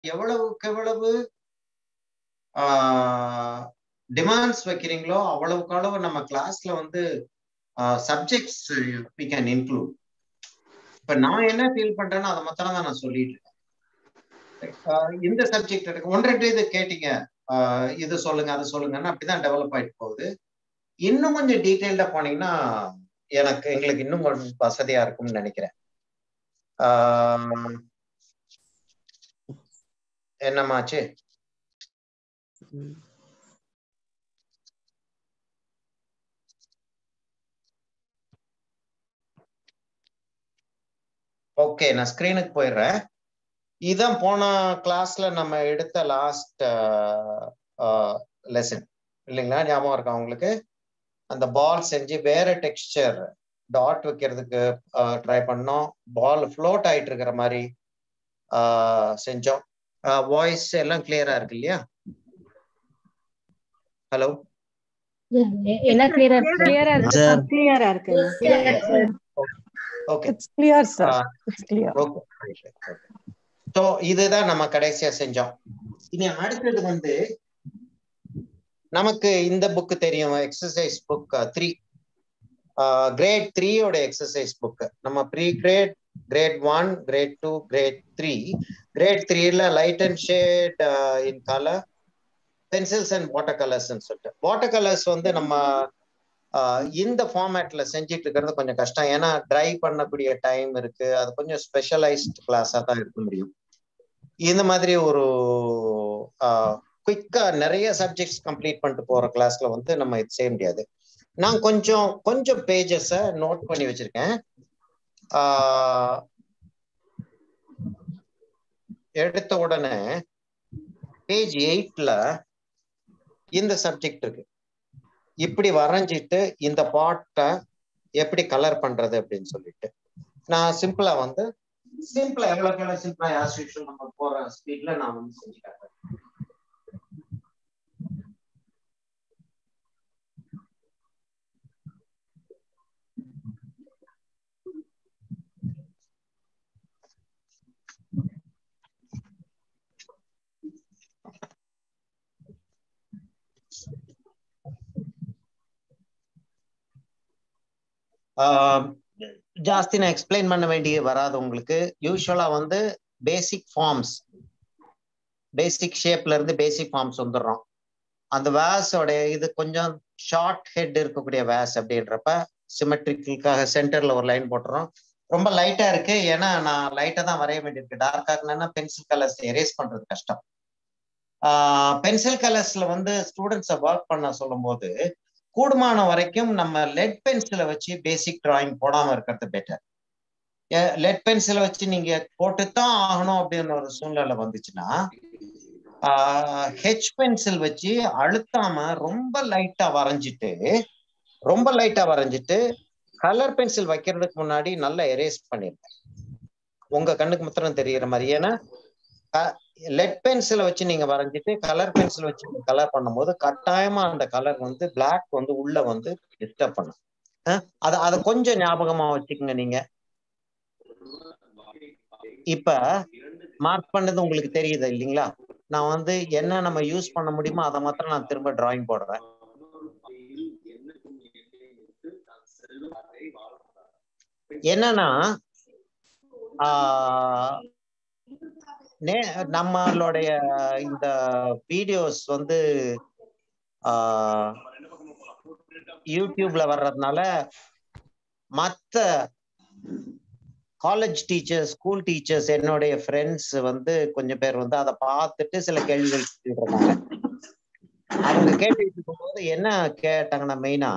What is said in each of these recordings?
எவ்வளவுக்கு எவ்வளவு டிமாண்ட்ஸ் வைக்கிறீங்களோ அவ்வளவுக்கு அளவு நம்ம கிளாஸ்ல வந்து சப்ஜெக்ட்ஸ் வி கேன் இன்க்ளூட் இப்ப நான் என்ன ஃபீல் பண்றேன்னா அதை மாத்திரம் தான் நான் சொல்லிட்டு இருக்கேன் ஆஹ் இந்த சப்ஜெக்ட் இருக்கு ஒன்று ரெண்டு இது கேட்டீங்க ஆஹ் இது சொல்லுங்க அது சொல்லுங்கன்னா அப்படிதான் டெவலப் ஆயிட்டு போகுது இன்னும் கொஞ்சம் டீட்டெயில்டா போனீங்கன்னா எனக்கு எங்களுக்கு இன்னும் கொஞ்சம் வசதியா இருக்கும்னு நினைக்கிறேன் ஆஹ் என்னமாச்சு ஓகே நான் ஸ்கிரீனுக்கு போயிடுறேன் இதான் போன கிளாஸ்ல நம்ம எடுத்த லாஸ்ட் லெசன் இல்லைங்களா ஞாபகம் இருக்கா உங்களுக்கு அந்த பால் செஞ்சு வேற டெக்ஸ்டர் டாட் வைக்கிறதுக்கு ட்ரை பண்ணோம் பால் ஃப்ளோட் ஆயிட்டு இருக்கிற மாதிரி செஞ்சோம் வாய்ஸ் எல்லாம் கிளியரா இருக்கு இல்லையா ஹலோ எல்லாம் கிளியரா கிளியரா இருக்கு Sir. கிளியரா இருக்கு okay it's clear sir it's clear okay so இதுதான் நம்ம கடைசியா செஞ்சோம் இனி அடுத்தது வந்து நமக்கு இந்த புக் தெரியும் எக்ஸசைஸ் புக் த்ரீ கிரேட் த்ரீயோட எக்ஸசைஸ் புக் நம்ம pre grade grade one grade two grade three grade த்ரீல light and shade in colour pencils and water கலர்ஸ்ன்னு சொல்லிட்டு வாட்டர் கலர்ஸ் வந்து நம்ம ஆஹ் இந்த ஃபார்மேட்ல செஞ்சுட்டு இருக்கிறது கொஞ்சம் கஷ்டம் ஏன்னா ட்ரை பண்ணக்கூடிய டைம் இருக்கு அது கொஞ்சம் ஸ்பெஷலைஸ்ட் கிளாஸா தான் இருக்க முடியும் இந்த மாதிரி ஒரு குயிக்கா நிறைய சப்ஜெக்ட்ஸ் கம்ப்ளீட் பண்ணிட்டு போற கிளாஸ்ல வந்து நம்ம இது செய்ய முடியாது நான் கொஞ்சம் கொஞ்சம் பேஜஸ நோட் பண்ணி வச்சிருக்கேன் ஆஹ் எடுத்த உடனே பேஜ் எயிட்ல இந்த சப்ஜெக்ட் இருக்கு இப்படி வரைஞ்சிட்டு இந்த பாட்டை எப்படி கலர் பண்றது அப்படின்னு சொல்லிட்டு நான் சிம்பிளா வந்து சிம்பிளா எவ்வளவுக்கு எவ்வளவு சிம்பிளா ஆஸ் யூஷுவல் நம்ம போற ஸ்பீட்ல நான் வந்து செஞ்சு காட்டுறேன் ஆஹ் ஜாஸ்தி நான் எக்ஸ்பிளைன் பண்ண வேண்டிய வராது உங்களுக்கு யூஸ்வலா வந்து பேசிக் ஃபார்ம்ஸ் பேசிக் ஷேப்ல இருந்து பேசிக் ஃபார்ம்ஸ் வந்துடுறோம் அந்த வேஸோட இது கொஞ்சம் ஷார்ட் ஹெட் இருக்கக்கூடிய வேஸ் அப்படின்றப்ப சிமெட்ரிக்காக சென்டர்ல ஒரு லைன் போட்டுறோம் ரொம்ப லைட்டா இருக்கு ஏன்னா நான் லைட்டா தான் வரைய வேண்டியிருக்கு டார்க் ஆகுனா பென்சில் கலர்ஸ் எரேஸ் பண்றது கஷ்டம் பென்சில் கலர்ஸ்ல வந்து ஸ்டூடெண்ட்ஸை ஒர்க் பண்ண சொல்லும் போது கூடுமான வரைக்கும் நம்ம லெட் பென்சிலை வச்சு பேசிக் டிராயிங் போடாம இருக்கிறது பெட்டர் லெட் பென்சிலை வச்சு நீங்க போட்டுத்தான் ஆகணும் அப்படின்னு ஒரு சூழ்நிலை வந்துச்சுன்னா ஹெச் பென்சில் வச்சு அழுத்தாம ரொம்ப லைட்டா வரைஞ்சிட்டு ரொம்ப லைட்டா வரைஞ்சிட்டு கலர் பென்சில் வைக்கிறதுக்கு முன்னாடி நல்லா எரேஸ் பண்ணிருந்தேன் உங்க கண்ணுக்கு மாத்திரம் தெரியுற மாதிரி ஏன்னா லெட் பென்சிலை வச்சு நீங்க வரைஞ்சிட்டு கலர் பென்சில் வச்சு கலர் பண்ணும்போது கட்டாயமா அந்த கலர் வந்து பிளாக் வந்து உள்ள வந்து டிஸ்டர்ப் பண்ணும் அத அத கொஞ்சம் ஞாபகமா வச்சுக்கோங்க நீங்க இப்ப மார்க் பண்ணது உங்களுக்கு தெரியுது இல்லைங்களா நான் வந்து என்ன நம்ம யூஸ் பண்ண முடியுமோ அதை மாத்திரம் நான் திரும்ப டிராயிங் போடுறேன் என்னன்னா நே நம்மளுடைய இந்த வீடியோஸ் வந்து யூடியூப்ல வர்றதுனால மற்ற காலேஜ் டீச்சர்ஸ் ஸ்கூல் டீச்சர்ஸ் என்னுடைய ஃப்ரெண்ட்ஸ் வந்து கொஞ்சம் பேர் வந்து அதை பார்த்துட்டு சில கேள்விகள் கேட்டுருக்காங்க அவங்க கேட்டுட்டு இருக்கும்போது என்ன கேட்டாங்கன்னா மெயினா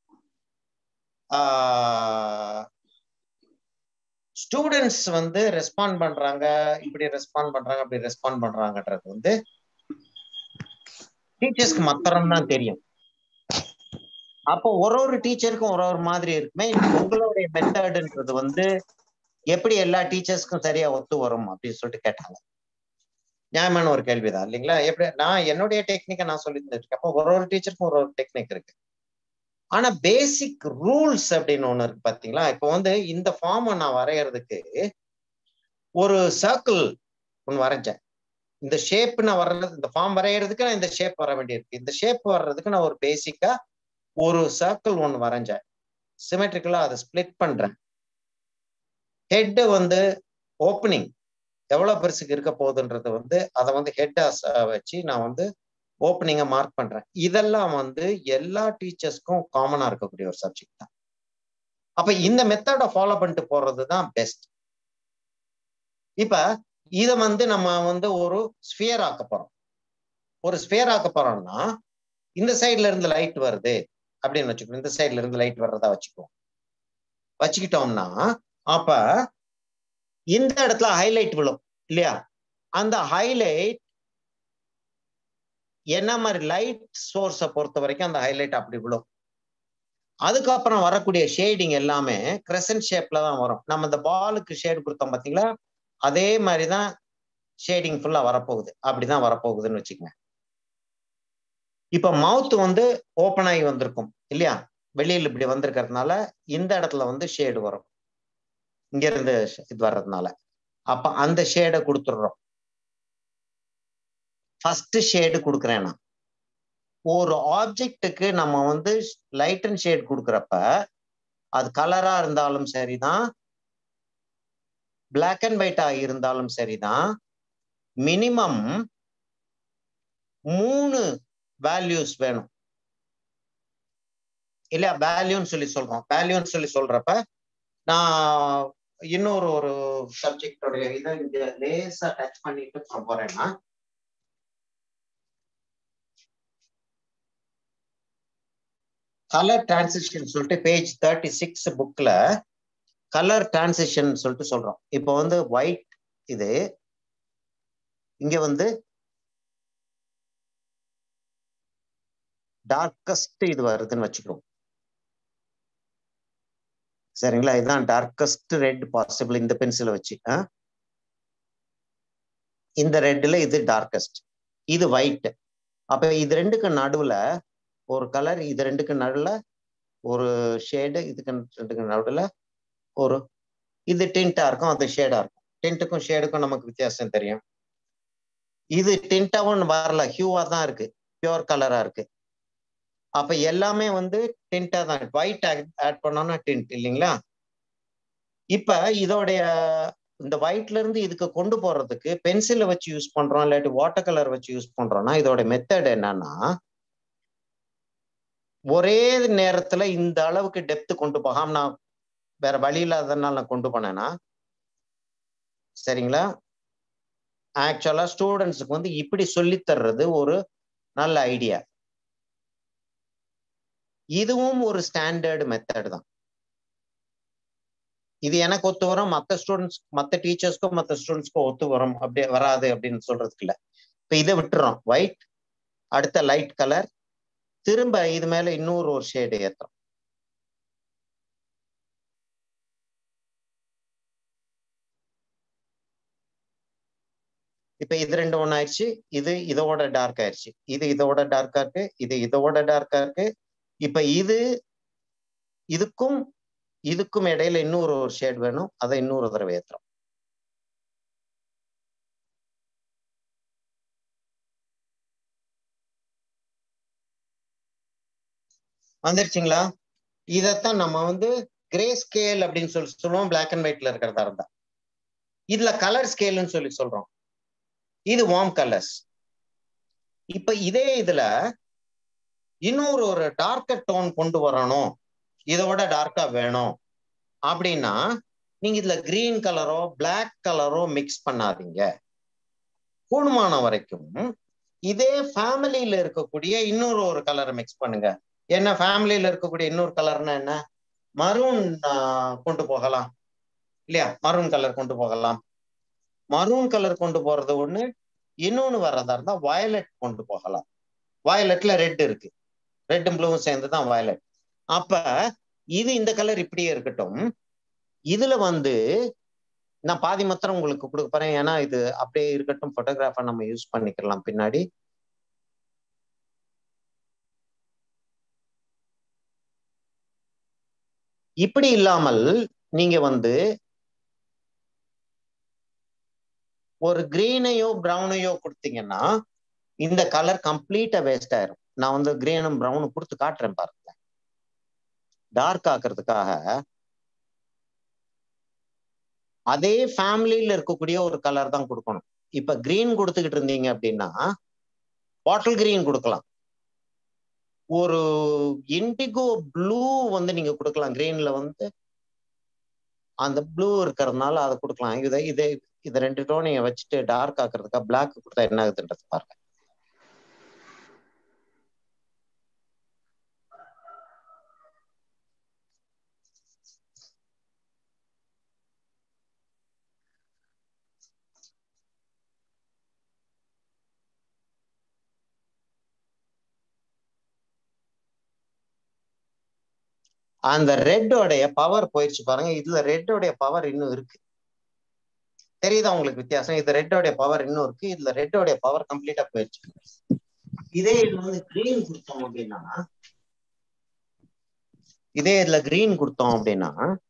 ஸ்டூடெண்ட்ஸ் வந்து ரெஸ்பாண்ட் பண்றாங்க இப்படி ரெஸ்பாண்ட் பண்றாங்க அப்படி ரெஸ்பாண்ட் பண்றாங்கன்றது வந்து டீச்சர்ஸ்க்கு மாத்திரம் தான் தெரியும் அப்போ ஒரு ஒரு டீச்சருக்கும் ஒரு ஒரு மாதிரி இருக்குமே உங்களுடைய மெத்தடுன்றது வந்து எப்படி எல்லா டீச்சர்ஸ்க்கும் சரியா ஒத்து வரும் அப்படின்னு சொல்லிட்டு கேட்டாங்க நியாயமான ஒரு கேள்விதான் இல்லைங்களா எப்படி நான் என்னுடைய டெக்னிக்கை நான் சொல்லி இருக்கேன் அப்போ ஒரு ஒரு டீச்சருக்கும் ஒரு ஒரு டெக்னிக் இருக்கு ஆனா பேசிக் ரூல்ஸ் அப்படின்னு ஒண்ணு இருக்கு பாத்தீங்களா இப்போ வந்து இந்த ஃபார்மை நான் வரைகிறதுக்கு ஒரு சர்க்கிள் ஒன்று வரைஞ்சேன் இந்த ஷேப் நான் வர்றது இந்த ஃபார்ம் வரைகிறதுக்கு நான் இந்த ஷேப் வர வேண்டியிருக்கு இந்த ஷேப் வர்றதுக்கு நான் ஒரு பேசிக்கா ஒரு சர்க்கிள் ஒன்று வரைஞ்சேன் சிமெட்ரிக்கலா அதை ஸ்பிளிட் பண்றேன் ஹெட் வந்து ஓப்பனிங் எவ்வளவு பெருசுக்கு இருக்க போகுதுன்றது வந்து அதை வந்து ஹெட்டா வச்சு நான் வந்து ஓப்பனிங்கை மார்க் பண்றேன் இதெல்லாம் வந்து எல்லா டீச்சர்ஸ்க்கும் காமனா இருக்கக்கூடிய ஒரு சப்ஜெக்ட் தான் அப்ப இந்த மெத்தடை ஃபாலோ பண்ணிட்டு போறது தான் பெஸ்ட் இப்ப இதை வந்து நம்ம வந்து ஒரு ஸ்பியர் ஆக்க போறோம் ஒரு ஸ்பியர் ஆக்க போறோம்னா இந்த சைட்ல இருந்து லைட் வருது அப்படின்னு வச்சுக்கணும் இந்த சைட்ல இருந்து லைட் வர்றதா வச்சுக்குவோம் வச்சுக்கிட்டோம்னா அப்ப இந்த இடத்துல ஹைலைட் விழும் இல்லையா அந்த ஹைலைட் என்ன மாதிரி லைட் சோர்ஸை பொறுத்த வரைக்கும் அந்த ஹைலைட் அப்படி விழும் அதுக்கப்புறம் வரக்கூடிய ஷேடிங் எல்லாமே கிரசன்ட் ஷேப்ல தான் வரும் நம்ம இந்த பாலுக்கு ஷேடு கொடுத்தோம் பாத்தீங்களா அதே மாதிரிதான் ஷேடிங் ஃபுல்லா வரப்போகுது அப்படிதான் வரப்போகுதுன்னு வச்சுக்கோங்க இப்ப மவுத் வந்து ஓப்பன் ஆகி வந்திருக்கும் இல்லையா வெளியில் இப்படி வந்திருக்கிறதுனால இந்த இடத்துல வந்து ஷேடு வரும் இங்க இருந்து இது வர்றதுனால அப்ப அந்த ஷேடை கொடுத்துடுறோம் ஃபர்ஸ்ட் ஷேடு கொடுக்குறேன் நான் ஒரு ஆப்ஜெக்டுக்கு நம்ம வந்து லைட் அண்ட் ஷேட் கொடுக்குறப்ப அது கலரா இருந்தாலும் சரிதான் பிளாக் அண்ட் ஒயிட்டா இருந்தாலும் சரிதான் மினிமம் மூணு வேல்யூஸ் வேணும் இல்லையா வேல்யூன்னு சொல்லி சொல்றோம் வேல்யூன்னு சொல்லி சொல்றப்ப நான் இன்னொரு ஒரு சப்ஜெக்டோடைய இதை இங்க லேசா டச் பண்ணிட்டு சொல்ல போறேன்னா கலர் டிரான்சிஷன் சொல்லிட்டு பேஜ் தேர்ட்டி சிக்ஸ் புக்ல கலர் டிரான்சிஷன் சொல்லிட்டு சொல்றோம் இப்போ வந்து ஒயிட் இது இங்க வந்து டார்க்கஸ்ட் இது வருதுன்னு வச்சுக்கிறோம் சரிங்களா இதுதான் டார்க்கஸ்ட் ரெட் பாசிபிள் இந்த பென்சிலை வச்சு இந்த ரெட்ல இது டார்க்கஸ்ட் இது ஒயிட் அப்ப இது ரெண்டுக்கு நடுவுல ஒரு கலர் இது ரெண்டுக்கு நடுவுல ஒரு ஷேடு இதுக்கு ரெண்டுக்கு நடுவுல ஒரு இது டிண்டா இருக்கும் அது ஷேடா இருக்கும் டிண்ட்டுக்கும் ஷேடுக்கும் நமக்கு வித்தியாசம் தெரியும் இது டிண்டாவும் வரல ஹியூவா தான் இருக்கு பியோர் கலரா இருக்கு அப்ப எல்லாமே வந்து டிண்டா தான் ஒயிட் ஆட் பண்ணோம்னா டிண்ட் இல்லைங்களா இப்ப இதோடைய இந்த ஒயிட்ல இருந்து இதுக்கு கொண்டு போறதுக்கு பென்சிலை வச்சு யூஸ் பண்றோம் இல்லாட்டி வாட்டர் கலர் வச்சு யூஸ் பண்றோம்னா இதோட மெத்தட் என்னன்னா ஒரே நேரத்துல இந்த அளவுக்கு டெப்த் கொண்டு போகாம நான் வேற வழி இல்லாததுனால நான் கொண்டு போனேன்னா சரிங்களா ஆக்சுவலா ஸ்டூடெண்ட்ஸுக்கு வந்து இப்படி சொல்லி தர்றது ஒரு நல்ல ஐடியா இதுவும் ஒரு ஸ்டாண்டர்டு மெத்தட் தான் இது எனக்கு ஒத்து வரும் மற்ற ஸ்டூடெண்ட்ஸ் மற்ற டீச்சர்ஸ்க்கும் மற்ற ஸ்டூடெண்ட்ஸ்க்கும் ஒத்து வரும் அப்படி வராது அப்படின்னு சொல்றதுக்கு இல்லை இப்போ இதை விட்டுறோம் ஒயிட் அடுத்த லைட் கலர் திரும்ப இது மேல இன்னொரு ஒரு ஷேடு ஏத்துறோம் இப்ப இது ரெண்டு ஒண்ணு ஆயிடுச்சு இது இதோட டார்க் ஆயிடுச்சு இது இதோட டார்க்கா இருக்கு இது இதோட டார்க்கா இருக்கு இப்ப இது இதுக்கும் இதுக்கும் இடையில இன்னொரு ஒரு ஷேட் வேணும் அதை இன்னொரு தடவை ஏத்துறோம் வந்துருச்சுங்களா இதத்தான் நம்ம வந்து கிரே ஸ்கேல் அப்படின்னு சொல்லி சொல்லுவோம் பிளாக் அண்ட் ஒயிட்ல இருக்கிறதா இருந்தா இதுல கலர் ஸ்கேல்னு சொல்லி சொல்றோம் இது வார்ம் கலர்ஸ் இப்ப இதே இதுல இன்னொரு ஒரு டார்க்கர் டோன் கொண்டு வரணும் இதோட டார்க்கா வேணும் அப்படின்னா நீங்க இதுல கிரீன் கலரோ பிளாக் கலரோ மிக்ஸ் பண்ணாதீங்க கூடுமான வரைக்கும் இதே ஃபேமிலியில இருக்கக்கூடிய இன்னொரு ஒரு கலரை மிக்ஸ் பண்ணுங்க என்ன ஃபேமிலியில இருக்கக்கூடிய இன்னொரு கலர்னா என்ன மரூன் கொண்டு போகலாம் இல்லையா மரூன் கலர் கொண்டு போகலாம் மரூன் கலர் கொண்டு போறது ஒண்ணு இன்னொன்னு வர்றதா இருந்தா வயலட் கொண்டு போகலாம் வயலட்ல ரெட் இருக்கு ரெட்டும் ப்ளூவும் சேர்ந்து தான் வயலட் அப்ப இது இந்த கலர் இப்படியே இருக்கட்டும் இதுல வந்து நான் பாதி மாத்திரம் உங்களுக்கு கொடுக்க போறேன் ஏன்னா இது அப்படியே இருக்கட்டும் போட்டோகிராஃபா நம்ம யூஸ் பண்ணிக்கலாம் பின்னாடி இப்படி இல்லாமல் நீங்க வந்து ஒரு கிரீனையோ ப்ரௌனையோ கொடுத்தீங்கன்னா இந்த கலர் கம்ப்ளீட்டா வேஸ்ட் ஆயிரும் நான் வந்து கிரீனும் ப்ரௌனும் கொடுத்து காட்டுறேன் பாருங்க டார்க் ஆக்குறதுக்காக அதே ஃபேமிலியில இருக்கக்கூடிய ஒரு கலர் தான் கொடுக்கணும் இப்ப கிரீன் கொடுத்துக்கிட்டு இருந்தீங்க அப்படின்னா பாட்டில் கிரீன் கொடுக்கலாம் ஒரு இண்டிகோ ப்ளூ வந்து நீங்க கொடுக்கலாம் கிரீன்ல வந்து அந்த ப்ளூ இருக்கிறதுனால அதை கொடுக்கலாம் இதை இதை இதை ரெண்டு டோனைய வச்சுட்டு டார்க் ஆக்குறதுக்காக பிளாக் கொடுத்தா என்ன ஆகுதுன்றது பாருங்க அந்த ரெட்டோடைய பவர் போயிடுச்சு பாருங்க இதுல ரெட்டோடைய பவர் இன்னும் இருக்கு தெரியுதா உங்களுக்கு வித்தியாசம் இது ரெட்டோடைய பவர் இன்னும் இருக்கு இதுல ரெட்டோடைய பவர் கம்ப்ளீட்டா போயிடுச்சு இதே இதுல வந்து கிரீன் கொடுத்தோம் அப்படின்னா இதே இதுல கிரீன் கொடுத்தோம் அப்படின்னா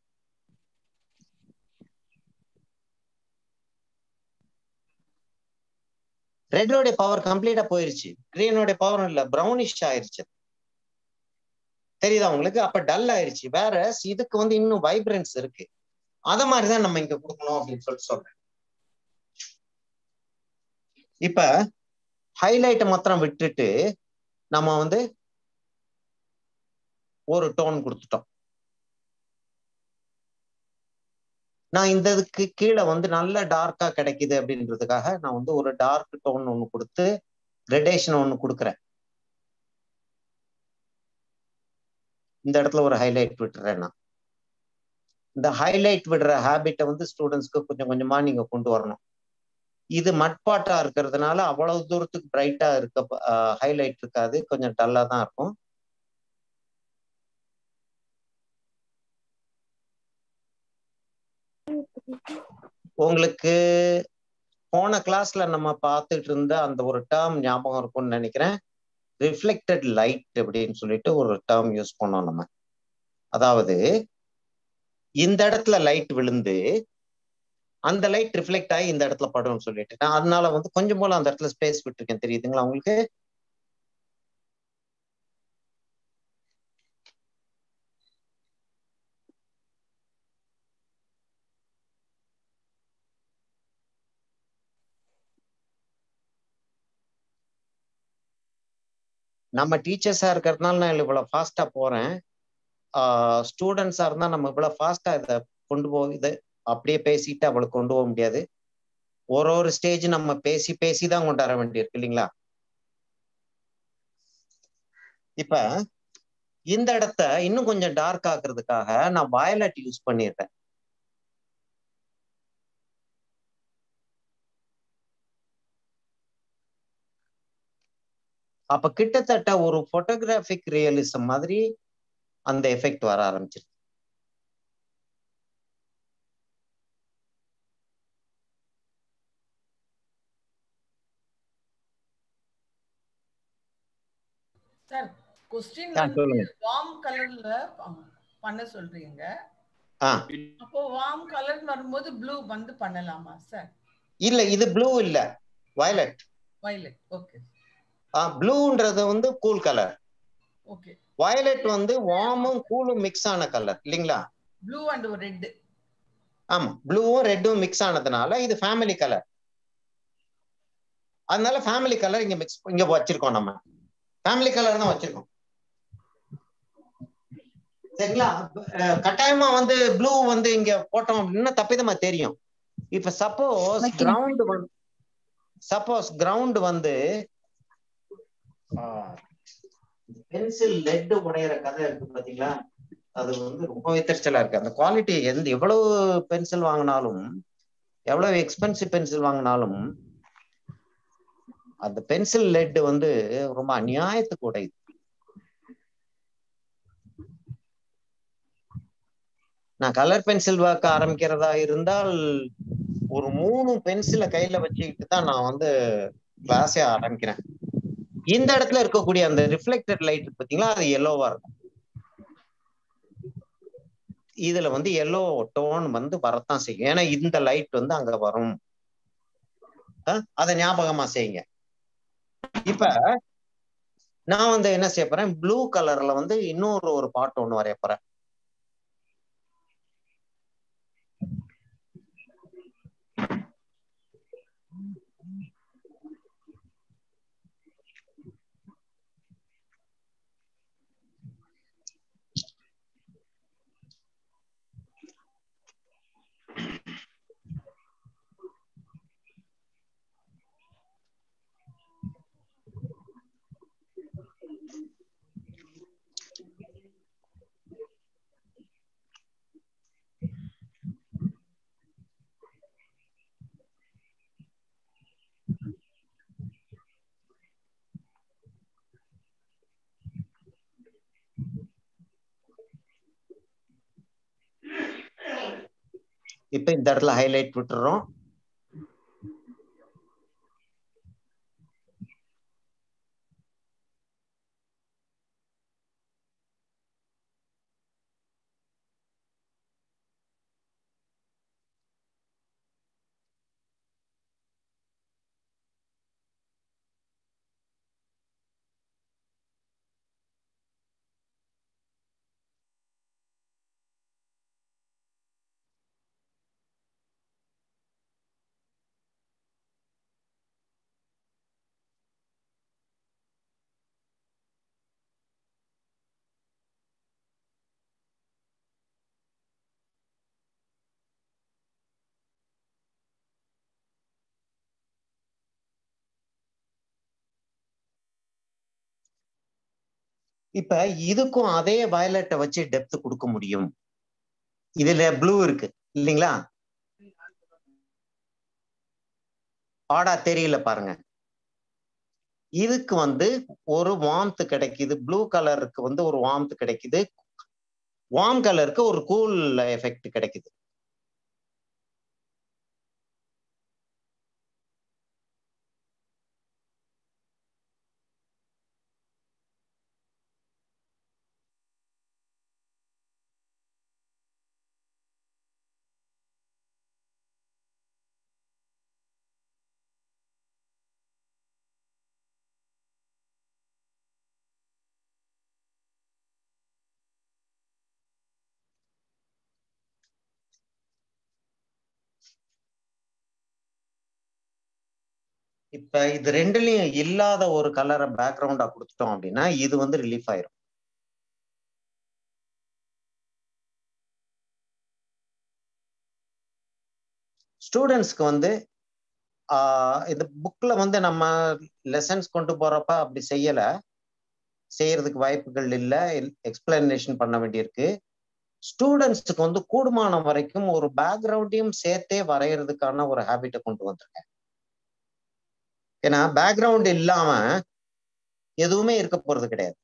ரெட்டோடைய பவர் கம்ப்ளீட்டா போயிருச்சு கிரீனோடைய பவர் இல்ல ப்ரௌனிஷ் ஆயிருச்சு தெரியுதா உங்களுக்கு அப்ப டல் ஆயிருச்சு வேற இதுக்கு வந்து இன்னும் வைப்ரன்ஸ் இருக்கு அத மாதிரிதான் நம்ம இங்க கொடுக்கணும் அப்படின்னு சொல்லிட்டு சொல்றேன் இப்ப ஹைலைட்டை மாத்திரம் விட்டுட்டு நம்ம வந்து ஒரு டோன் கொடுத்துட்டோம் நான் இந்த இதுக்கு கீழே வந்து நல்ல டார்க்கா கிடைக்குது அப்படின்றதுக்காக நான் வந்து ஒரு டார்க் டோன் ஒண்ணு கொடுத்து கிரெடேஷன் ஒண்ணு கொடுக்குறேன் இந்த இடத்துல ஒரு ஹைலைட் விட்டுறேன் நான் இந்த ஹைலைட் விடுற ஹேபிட்டை வந்து ஸ்டூடெண்ட்ஸ்க்கு கொஞ்சம் கொஞ்சமா நீங்க கொண்டு வரணும் இது மட்பாட்டா இருக்கிறதுனால அவ்வளவு தூரத்துக்கு பிரைட்டா இருக்க ஹைலைட் இருக்காது கொஞ்சம் டல்லா தான் இருக்கும் உங்களுக்கு போன கிளாஸ்ல நம்ம பார்த்துட்டு இருந்த அந்த ஒரு டேர்ம் ஞாபகம் இருக்கும்னு நினைக்கிறேன் ரிஃப்ளெக்டட் லைட் அப்படின்னு சொல்லிட்டு ஒரு டேர்ம் யூஸ் பண்ணோம் நம்ம அதாவது இந்த இடத்துல லைட் விழுந்து அந்த லைட் ரிஃப்ளெக்ட் ஆகி இந்த இடத்துல படும்னு சொல்லிட்டு நான் அதனால வந்து கொஞ்சம் போல அந்த இடத்துல ஸ்பேஸ் விட்டுருக்கேன் தெரியுதுங்களா உங்களுக்கு நம்ம டீச்சர்ஸா இருக்கிறதுனால நான் இவ்வளவு ஃபாஸ்டா போறேன் ஸ்டூடெண்ட்ஸா இருந்தா நம்ம இவ்வளவு ஃபாஸ்டா இதை கொண்டு போ இதை அப்படியே பேசிட்டு அவளுக்கு கொண்டு போக முடியாது ஒரு ஒரு ஸ்டேஜ் நம்ம பேசி பேசி தான் கொண்டு வர வேண்டியிருக்கு இல்லைங்களா இப்ப இந்த இடத்த இன்னும் கொஞ்சம் டார்க் ஆக்குறதுக்காக நான் வயலட் யூஸ் பண்ணிடுறேன் அப்ப கிட்டத்தட்ட ஒரு போட்டோகிராபிக் ரியலிசம் மாதிரி அந்த எஃபெக்ட் வர ஆரம்பிச்சிருச்சு சார் கொஸ்டின் ஆ, வந்து சொல்லுங்க. வார்ம் கலர்ல பண்ண சொல்றீங்க ஆ அப்போ வார்ம் கலர் வரும்போது ப்ளூ வந்து பண்ணலாமா சார் இல்ல இது ப்ளூ இல்ல வயலட் வயலட் ஓகே ப்ளூன்றது வந்து கூல் கலர் ஓகே வயலட் வந்து வார்மும் கூலும் மிக்ஸ் ஆன கலர் இல்லைங்களா ப்ளூ அண்ட் ரெட் ஆமா ப்ளூவும் ரெட்டும் மிக்ஸ் ஆனதுனால இது ஃபேமிலி கலர் அதனால ஃபேமிலி கலர் இங்க மிக்ஸ் இங்க வச்சிருக்கோம் நம்ம ஃபேமிலி கலர் தான் வச்சிருக்கோம் சரிங்களா அஹ் கட்டாயமா வந்து ப்ளூ வந்து இங்க போட்டோம் அப்படின்னா தப்பிதமா தெரியும் இப்ப சப்போஸ் வைக்கிறேன். கிரவுண்ட் வந்து சப்போஸ் கிரவுண்ட் வந்து பென்சில் லெட் உடையிற கதை இருக்கு பாத்தீங்களா அது வந்து ரொம்ப வித்தரிச்சலா இருக்கு அந்த குவாலிட்டி எந்த எவ்வளவு பென்சில் வாங்கினாலும் எவ்வளவு எக்ஸ்பென்சிவ் பென்சில் வாங்கினாலும் அந்த பென்சில் லெட் வந்து ரொம்ப அநியாயத்துக்கு உடையுது நான் கலர் பென்சில் வாக்க ஆரம்பிக்கிறதா இருந்தால் ஒரு மூணு பென்சிலை கையில வச்சுக்கிட்டு தான் நான் வந்து கிளாஸே ஆரம்பிக்கிறேன் இந்த இடத்துல இருக்கக்கூடிய அந்த ரிஃப்ளெக்டட் லைட் பாத்தீங்களா அது எல்லோவா இருக்கும் இதுல வந்து எல்லோ டோன் வந்து வரத்தான் செய்யும் ஏன்னா இந்த லைட் வந்து அங்க வரும் அதை ஞாபகமா செய்யுங்க இப்ப நான் வந்து என்ன செய்ய போறேன் ப்ளூ கலர்ல வந்து இன்னொரு ஒரு பாட்டு ஒண்ணு வரைய போறேன் இப்ப இந்த இடத்துல ஹைலைட் விட்டுறோம் இப்ப இதுக்கும் அதே வயலட்டை வச்சு டெப்த் கொடுக்க முடியும் இதுல ப்ளூ இருக்கு இல்லைங்களா ஆடா தெரியல பாருங்க இதுக்கு வந்து ஒரு வார்ம்த் கிடைக்குது ப்ளூ கலருக்கு வந்து ஒரு வார்ம்த் கிடைக்குது வார்ம் கலருக்கு ஒரு கூல் எஃபெக்ட் கிடைக்குது இப்ப இது ரெண்டுலயும் இல்லாத ஒரு கலரை பேக்ரவுண்டா கொடுத்துட்டோம் அப்படின்னா இது வந்து ரிலீஃப் ஆயிரும் ஸ்டூடெண்ட்ஸ்க்கு வந்து ஆஹ் இந்த புக்ல வந்து நம்ம லெசன்ஸ் கொண்டு போறப்ப அப்படி செய்யல செய்யறதுக்கு வாய்ப்புகள் இல்லை எக்ஸ்பிளனேஷன் பண்ண வேண்டியிருக்கு ஸ்டூடெண்ட்ஸுக்கு வந்து கூடுமானம் வரைக்கும் ஒரு பேக்ரவுண்டையும் சேர்த்தே வரைகிறதுக்கான ஒரு ஹேபிட்டை கொண்டு வந்திருக்கேன் ஏன்னா பேக்ரவுண்ட் இல்லாம எதுவுமே இருக்க போறது கிடையாது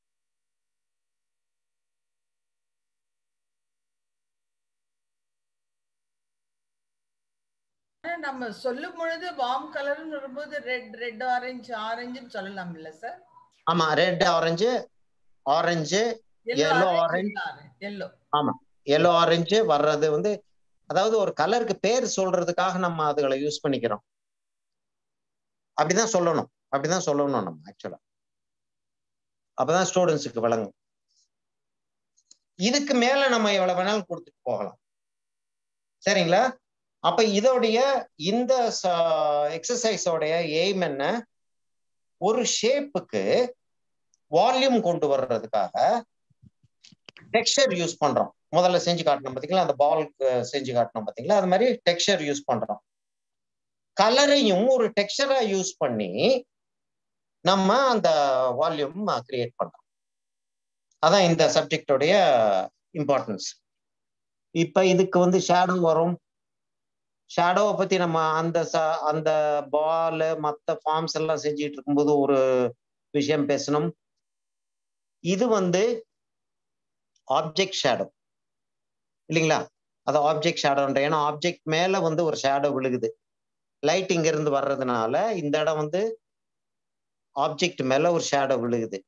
ஆனா நம்ம சொல்லும் பொழுது வார்ம் கலர்னு வரும்போது ரெட் ரெட் ஆரஞ்சு ஆரஞ்சுன்னு சொல்லலாம் இல்ல சார் ஆமா red orange orange Yellow, orange. Yellow yellow orange வர்றது வந்து அதாவது ஒரு கலருக்கு பேர் சொல்றதுக்காக நம்ம அதுகளை யூஸ் பண்ணிக்கிறோம் அப்படிதான் சொல்லணும் அப்படிதான் சொல்லணும் நம்ம ஆக்சுவலா அப்பதான் ஸ்டூடெண்ட்ஸுக்கு விளங்கும் இதுக்கு மேல நம்ம எவ்வளவு வேணாலும் கொடுத்துட்டு போகலாம் சரிங்களா அப்ப இதோடைய இந்த எக்ஸசைஸோடைய எய்ம் என்ன ஒரு ஷேப்புக்கு வால்யூம் கொண்டு வர்றதுக்காக டெக்ஸ்டர் யூஸ் பண்றோம் முதல்ல செஞ்சு காட்டணும் பாத்தீங்களா அந்த பால் செஞ்சு காட்டணும் பாத்தீங்களா அது மாதிரி டெக்ஸ்டர் யூஸ் பண்றோம் கலரையும் ஒரு டெக்ஸ்டரா யூஸ் பண்ணி நம்ம அந்த வால்யூம் கிரியேட் பண்றோம் அதான் இந்த சப்ஜெக்டோடைய இம்பார்ட்டன்ஸ் இப்ப இதுக்கு வந்து ஷேடோ வரும் ஷேடோவை பத்தி நம்ம அந்த ச- அந்த பால் மற்ற ஃபார்ம்ஸ் எல்லாம் செஞ்சுட்டு இருக்கும்போது ஒரு விஷயம் பேசணும் இது வந்து ஆப்ஜெக்ட் ஷேடோ இல்லைங்களா அது ஆப்ஜெக்ட் ஷேடோன்ற ஏன்னா ஆப்ஜெக்ட் மேல வந்து ஒரு ஷேடோ விழுகுது லைட் இங்க இருந்து வர்றதுனால இந்த இடம் வந்து ஆப்ஜெக்ட் மேல ஒரு ஷேடோ விழுகுது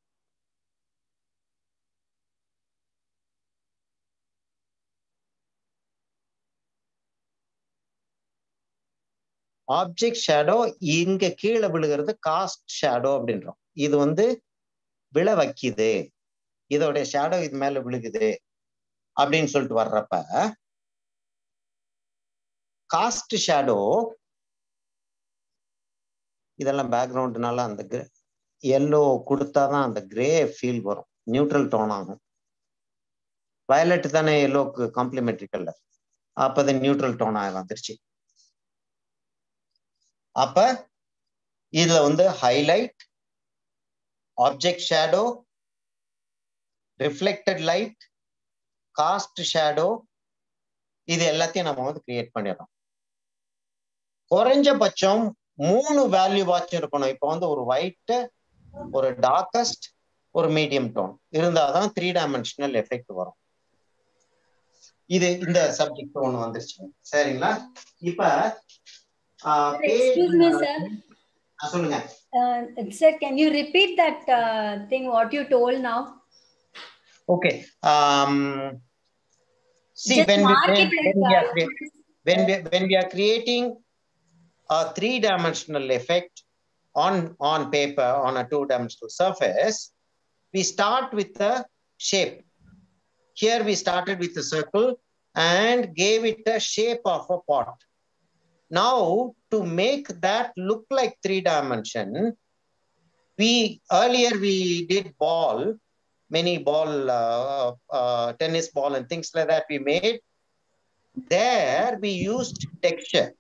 ஆப்ஜெக்ட் ஷேடோ இங்க கீழே விழுகிறது காஸ்ட் ஷேடோ அப்படின்றோம் இது வந்து விழ வைக்குது இதோடைய ஷேடோ இது மேல விழுகுது அப்படின்னு சொல்லிட்டு வர்றப்ப காஸ்ட் ஷேடோ இதெல்லாம் பேக்ரவுண்ட்னால அந்த எல்லோ கொடுத்தாதான் அந்த கிரே ஃபீல் வரும் நியூட்ரல் டோன் ஆகும் வயலட் தானே எல்லோக்கு காம்ப்ளிமெண்ட்ரி கலர் அப்ப அது நியூட்ரல் டோன் ஆகி வந்துருச்சு அப்ப இதுல வந்து highlight object shadow reflected light cast shadow இது எல்லாத்தையும் நம்ம வந்து கிரியேட் பண்ணிடுறோம் குறைஞ்சபட்சம் மூணு வேல்யூ வாட்ச் இருக்கணும் இப்போ வந்து ஒரு ஒயிட் ஒரு டார்கஸ்ட் ஒரு மீடியம் டோன் இருந்தாதான் த்ரீ டைமென்ஷனல் எஃபெக்ட் வரும் இது இந்த சப்ஜெக்ட் ஒண்ணு வந்துருச்சு சரிங்களா இப்ப ஆஹ், Excuse me, page- sir. ஆ, சொல்லுங்க Uh, sir, can you repeat that uh, thing what you told now? Okay. Um, see, Just when we, mark when, it like when we are uh, crea- when we when we are creating a three-dimensional effect on on paper on a two-dimensional surface, we start with the shape. Here we started with a circle and gave it a shape of a pot. Now, to make that look like three dimension, we earlier we did ball, many ball, uh, uh, tennis ball and things like that we made. There we used texture.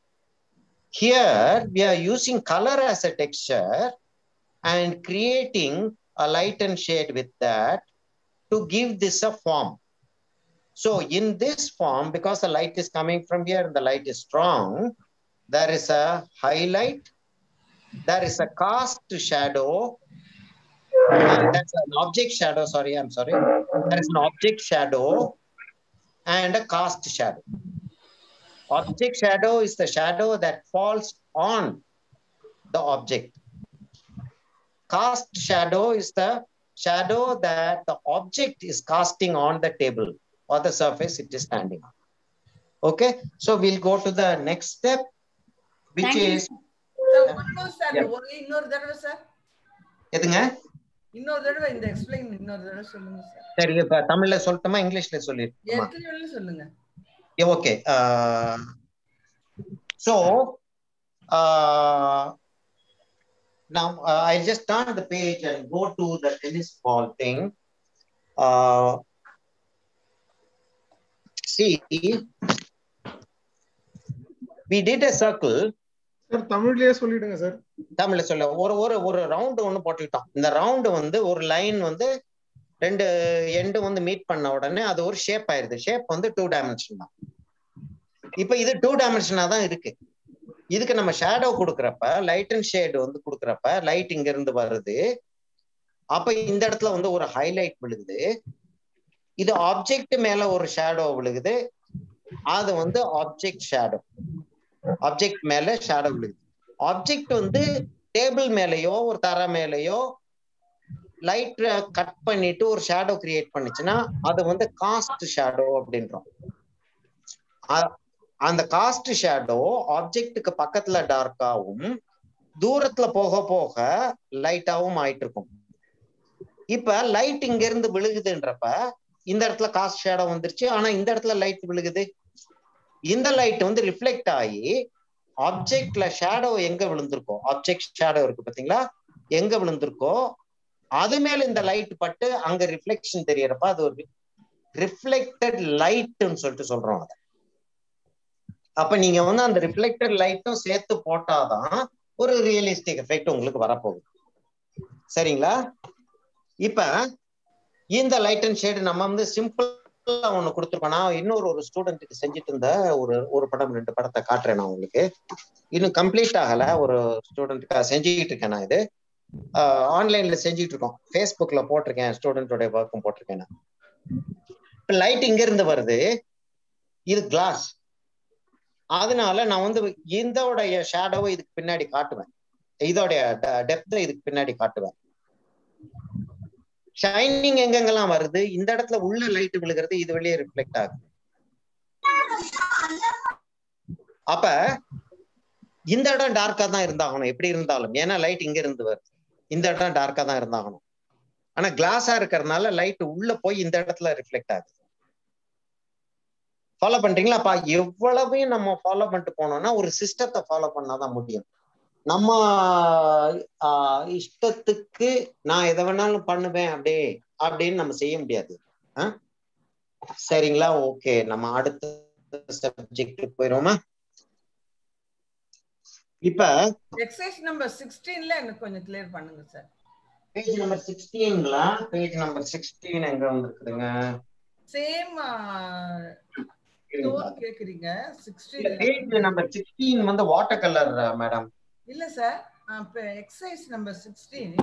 Here we are using color as a texture and creating a light and shade with that to give this a form. So in this form, because the light is coming from here and the light is strong, there is a highlight, there is a cast shadow, and that's an object shadow, sorry, I'm sorry. There is an object shadow and a cast shadow. Object shadow is the shadow that falls on the object. Cast shadow is the shadow that the object is casting on the table or the surface it is standing on. Okay, so we'll go to the next step, which Thank you, is Sir, one more, sir. Yeah. ஒரு இன்னொரு தடவை sir எதுங்க இன்னொரு தடவை இந்த explain இன்னொரு தடவை சொல்லுங்க சார் சரி இப்ப தமிழ்ல சொல்லட்டுமா இங்கிலீஷ்ல சொல்லிருக்குமா எத்தனை வேணும் சொல்லுங்க Yeah, okay. Uh, so uh, now uh, I'll just turn the page and go to the tennis ball thing. Uh, see, we did a circle. Sir தமிழ்லயே சொல்லிடுங்க சார் தமிழ்ல சொல்ல ஒரு ஒரு ஒரு ரவுண்டு ஒண்ணு போட்டுக்கிட்டோம் இந்த ரவுண்டு வந்து ஒரு லைன் வந்து ரெண்டு எண்டு வந்து மீட் பண்ண உடனே அது ஒரு ஷேப் ஆயிருது ஷேப் வந்து டூ டைமென்ஷன் தான் இப்ப இது டூ டைமென்ஷனா தான் இருக்கு இதுக்கு நம்ம ஷேடோ கொடுக்கறப்ப லைட் அண்ட் ஷேடு வந்து கொடுக்கறப்ப லைட் இங்க இருந்து வருது அப்ப இந்த இடத்துல வந்து ஒரு ஹைலைட் விழுகுது இது ஆப்ஜெக்ட் மேல ஒரு ஷேடோ விழுகுது அது வந்து ஆப்ஜெக்ட் ஷேடோ ஆப்ஜெக்ட் மேல ஷேடோ விழுகுது ஆப்ஜெக்ட் வந்து டேபிள் மேலயோ ஒரு தர மேலயோ லைட் கட் பண்ணிட்டு ஒரு ஷேடோ கிரியேட் பண்ணுச்சுன்னா அது வந்து காஸ்ட் ஷேடோ அப்படின்றோம் அ- அந்த காஸ்ட் ஷேடோ ஆப்ஜெக்ட்டுக்கு பக்கத்துல டார்க்காவும் தூரத்துல போக போக லைட்டாவும் ஆயிட்டு இருக்கும் இப்ப லைட் இங்க இருந்து விழுகுதுன்றப்ப இந்த இடத்துல காஸ்ட் ஷேடோ வந்துருச்சு ஆனா இந்த இடத்துல லைட் விழுகுது இந்த லைட் வந்து ரிஃப்ளெக்ட் ஆகி ஆப்ஜெக்ட்ல ஷேடோ எங்க விழுந்திருக்கோ ஆப்ஜெக்ட் ஷேடோ இருக்கு பாத்தீங்களா எங்க விழுந்திருக்கோ அது மேல இந்த லைட் பட்டு அங்க ரிஃப்ளெக்ஷன் தெரியறப்ப அது ஒரு ரிஃப்ளெக்டட் லைட்னு சொல்லிட்டு சொல்றோம் அதை அப்ப நீங்க வந்து அந்த ரிஃப்ளெக்டட் லைட்டும் சேர்த்து போட்டாதான் ஒரு ரியலிஸ்டிக் எஃபெக்ட் உங்களுக்கு வரப்போகுது சரிங்களா இப்ப இந்த லைட் அண்ட் ஷேடு நம்ம வந்து சிம்பிளா ஒண்ணு கொடுத்துருக்கோம் நான் இன்னொரு ஒரு ஸ்டூடெண்ட்டுக்கு செஞ்சுட்டு இருந்த ஒரு ஒரு படம் ரெண்டு படத்தை காட்டுறேன் நான் உங்களுக்கு இன்னும் கம்ப்ளீட் ஆகல ஒரு ஸ்டூடெண்ட்டுக்காக செஞ்சுக்கிட்டு இருக்கேன் நான் இது ஆன்லைன்ல செஞ்சுட்டு இருக்கோம் ஃபேஸ்புக்ல போட்டிருக்கேன் ஸ்டூடெண்டோட ஒர்க்கும் போட்டிருக்கேன் நான் இப்ப லைட் இங்க இருந்து வருது இது கிளாஸ் அதனால நான் வந்து இதோடைய ஷேடோவை இதுக்கு பின்னாடி காட்டுவேன் இதோடைய டெப்த இதுக்கு பின்னாடி காட்டுவேன் ஷைனிங் எங்கெங்கெல்லாம் வருது இந்த இடத்துல உள்ள லைட் விழுகிறது இது வெளியே ரிஃப்ளெக்ட் ஆகுது அப்ப இந்த இடம் டார்க்கா தான் இருந்தாகணும் எப்படி இருந்தாலும் ஏன்னா லைட் இங்க இருந்து வருது இந்த இடம் டார்க்கா தான் இருந்தாகணும் ஆனா கிளாஸா இருக்கிறதுனால லைட் உள்ள போய் இந்த இடத்துல ரிஃப்ளெக்ட் ஆகுது ஃபாலோ பண்றீங்களா அப்ப எவ்வளவையும் நம்ம ஃபாலோ பண்ணிட்டு போனோம்னா ஒரு சிஸ்டத்தை ஃபாலோ பண்ணாதான் முடியும் நம்ம ஆஹ், இஷ்டத்துக்கு நான் எதை வேணாலும் பண்ணுவேன் அப்படியே அப்படின்னு நம்ம செய்ய முடியாது ஆ? சரிங்களா ஓகே நம்ம அடுத்த சப்ஜெக்ட் போயிடுவோமா இப்ப எக்ஸசைஸ் நம்பர் சிக்ஸ்டீன்ல எனக்கு கொஞ்சம் கிளியர் பண்ணுங்க சார் பேஜ் நம்பர் சிக்ஸ்டீன்களா பேஜ் நம்பர் சிக்ஸ்டீன் எங்க வந்திருக்குதுங்க சேம் டோன் கேக்குறீங்க சிக்ஸ்டீன் பேஜ் நம்பர் சிக்ஸ்டீன் வந்து வாட்டர் கலர் மேடம் இல்ல sir exercise number sixteen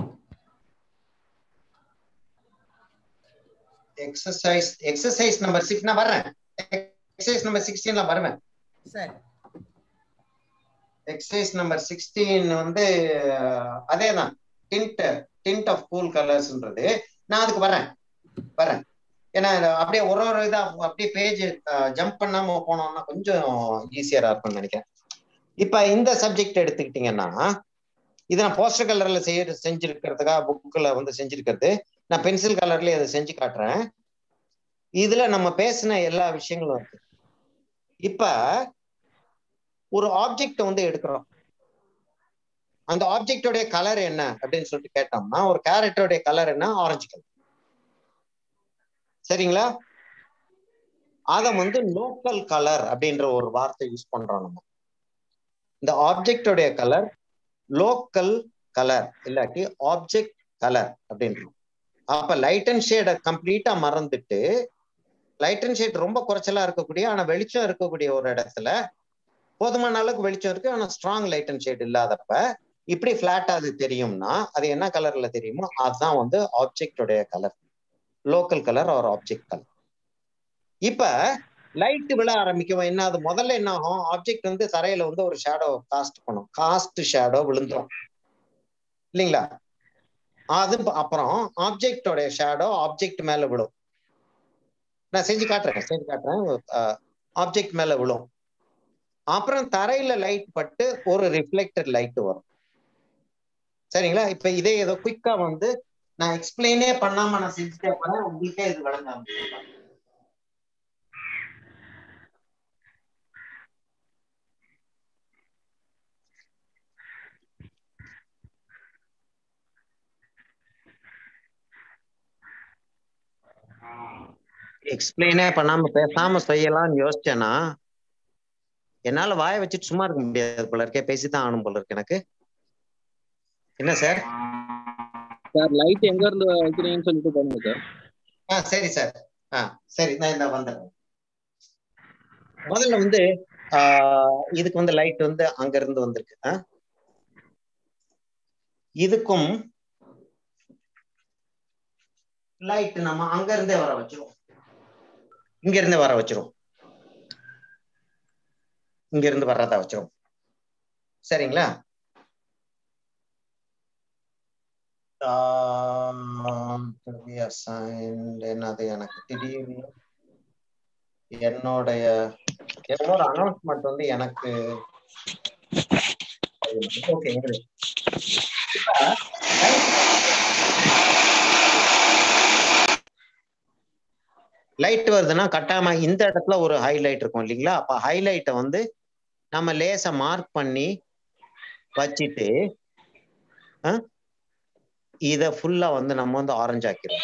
exercise exercise number six நான் வர்றேன் எக்ஸசைஸ் நம்பர் சிக்ஸ்டீன்ல வருவேன் சரி எக்ஸசைஸ் நம்பர் சிக்ஸ்டீன் வந்து அதே தான் டிண்ட் டிண்ட் ஆஃப் கூல் கலர்ஸ்ன்றது நான் அதுக்கு வரேன் வரேன் ஏன்னா இது அப்படியே ஒரு ஒரு இதா அப்படியே பேஜ் ஜம்ப் பண்ணாம போனோம்னா கொஞ்சம் ஈஸியரா இருக்கும்னு நினைக்கிறேன் இப்ப இந்த சப்ஜெக்ட் எடுத்துக்கிட்டீங்கன்னா இது நான் போஸ்டர் கலர்ல செய்ய செஞ்சிருக்கிறதுக்காக புக்கில் வந்து செஞ்சிருக்கிறது நான் பென்சில் கலர்ல அதை செஞ்சு காட்டுறேன் இதுல நம்ம பேசின எல்லா விஷயங்களும் இருக்கு இப்ப ஒரு ஆப்ஜெக்ட் வந்து எடுக்கிறோம் அந்த ஆப்ஜெக்டோடைய கலர் என்ன அப்படின்னு சொல்லிட்டு கேட்டோம்னா ஒரு கேரட்டோடைய கலர் என்ன ஆரஞ்சு கலர் சரிங்களா அத வந்து லோக்கல் கலர் அப்படின்ற ஒரு வார்த்தை யூஸ் பண்றோம் நம்ம இந்த ஆப்ஜெக்டோடைய கலர் லோக்கல் கலர் இல்லாட்டி ஆப்ஜெக்ட் கலர் அப்படின்றோம் அப்ப லைட் அண்ட் ஷேடை கம்ப்ளீட்டா மறந்துட்டு லைட் அண்ட் ஷேட் ரொம்ப குறைச்சலா இருக்கக்கூடிய ஆனா வெளிச்சம் இருக்கக்கூடிய ஒரு இடத்துல போதுமான அளவுக்கு வெளிச்சம் இருக்கு ஆனா ஸ்ட்ராங் லைட் அண்ட் ஷேட் இல்லாதப்ப இப்படி பிளாட்டா அது தெரியும்னா அது என்ன கலர்ல தெரியுமோ அதுதான் வந்து ஆப்ஜெக்டோடைய கலர் லோக்கல் கலர் ஒரு ஆப்ஜெக்ட் கலர் இப்ப லைட் விழ ஆரம்பிக்கும் என்ன அது முதல்ல என்ன ஆகும் ஆப்ஜெக்ட் வந்து தரையில வந்து ஒரு ஷேடோ காஸ்ட் பண்ணும் காஸ்ட் ஷேடோ விழுந்துரும் இல்லைங்களா அது அப்புறம் ஆப்ஜெக்டோட ஷேடோ ஆப்ஜெக்ட் மேல விழும் நான் செஞ்சு காட்டுறேன் செஞ்சு காட்டுறேன் ஆப்ஜெக்ட் மேல விழும் அப்புறம் தரையில லைட் பட்டு ஒரு ரிஃப்ளெக்டட் லைட் வரும் சரிங்களா இப்ப இதே ஏதோ குயிக்கா வந்து நான் எக்ஸ்பிளைனே பண்ணாம நான் செஞ்சுட்டே போறேன் உங்களுக்கே இது விளங்க ஆரம்பிச்சிடும். எக்ஸ்பிளைனே பண்ணாம பேசாம செய்யலாம்னு யோசிச்சேன்னா என்னால வாயை வச்சுட்டு சும்மா இருக்க முடியாது போல இருக்கே பேசித்தான் ஆகணும் போல இருக்கு எனக்கு என்ன சார் சார் லைட் எங்க இருந்து வைக்கிறீங்கன்னு சொல்லிட்டு பாருங்க சார் ஆ சரி சார் ஆ சரி நான் இந்த வந்துடுறேன் முதல்ல வந்து ஆ, இதுக்கு வந்து லைட் வந்து அங்க இருந்து வந்திருக்கு ஆ? இதுக்கும் லைட் நம்ம அங்க இருந்தே வர வச்சிருவோம் இங்க இருந்தே வர வச்சிருவோம் இங்க இருந்து வர்றதா வச்சிருவோம் சரிங்களா ஆம், to be assigned என்னது எனக்கு திடீர்னு என்னுடைய ஏதோ ஒரு அனௌன்ஸ்மெண்ட் வந்து எனக்கு ஓகே லைட் வருதுன்னா கட்டாயமா இந்த இடத்துல ஒரு ஹைலைட் இருக்கும் இல்லைங்களா அப்ப ஹைலைட்டை வந்து நம்ம லேசா மார்க் பண்ணி வச்சுட்டு இத ஃபுல்லா வந்து நம்ம வந்து ஆரஞ்சு ஆக்கிடுவோம்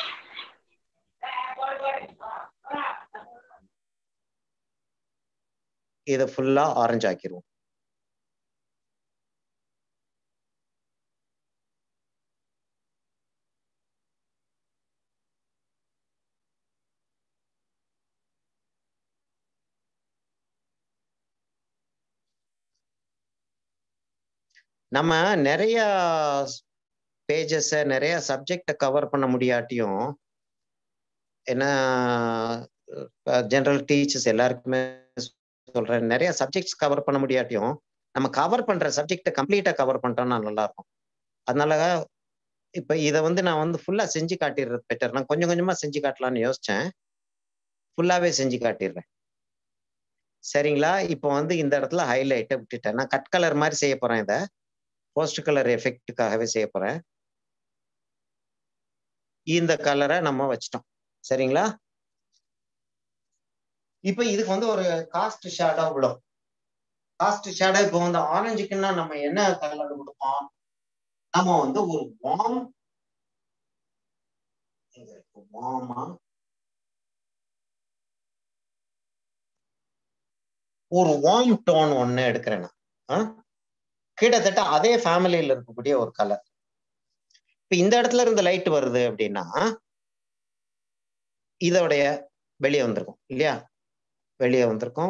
இத ஃபுல்லா ஆரஞ்சு ஆக்கிடுவோம் நம்ம நிறைய பேஜஸ் நிறைய சப்ஜெக்ட கவர் பண்ண முடியாட்டியும் என்ன ஜெனரல் டீச்சர்ஸ் எல்லாருக்குமே சொல்றேன் நிறைய சப்ஜெக்ட்ஸ் கவர் பண்ண முடியாட்டியும் நம்ம கவர் பண்ற சப்ஜெக்ட கம்ப்ளீட்டா கவர் பண்ணிட்டோம்னா நல்லா இருக்கும் அதனால இப்ப இதை வந்து நான் வந்து ஃபுல்லா செஞ்சு காட்டிடுறது பெட்டர் நான் கொஞ்சம் கொஞ்சமா செஞ்சு காட்டலாம்னு யோசிச்சேன் ஃபுல்லாவே செஞ்சு காட்டிடுறேன் சரிங்களா இப்போ வந்து இந்த இடத்துல ஹைலைட்டை விட்டுட்டேன் நான் கட் கலர் மாதிரி செய்ய போறேன் இதை போஸ்ட் கலர் எஃபெக்ட்டுக்காகவே செய்ய போறேன் இந்த கலரை நம்ம வச்சிட்டோம் சரிங்களா இப்போ இதுக்கு வந்து ஒரு காஸ்ட் ஷேடோ விடும் காஸ்ட் ஷேடோ இப்போ வந்து ஆரஞ்சுக்குன்னா நம்ம என்ன கலர் கொடுப்போம் நம்ம வந்து ஒரு வார்ம் வார்மா ஒரு வார்ம் டோன் ஒண்ணு எடுக்கிறேன் நான் ஆ? கிட்டத்தட்ட அதே ஃபேமிலியில இருக்கக்கூடிய ஒரு கலர் இப்ப இந்த இடத்துல இருந்து லைட் வருது அப்படின்னா இதோடைய வெளியே வந்திருக்கும் இல்லையா வெளியே வந்திருக்கும்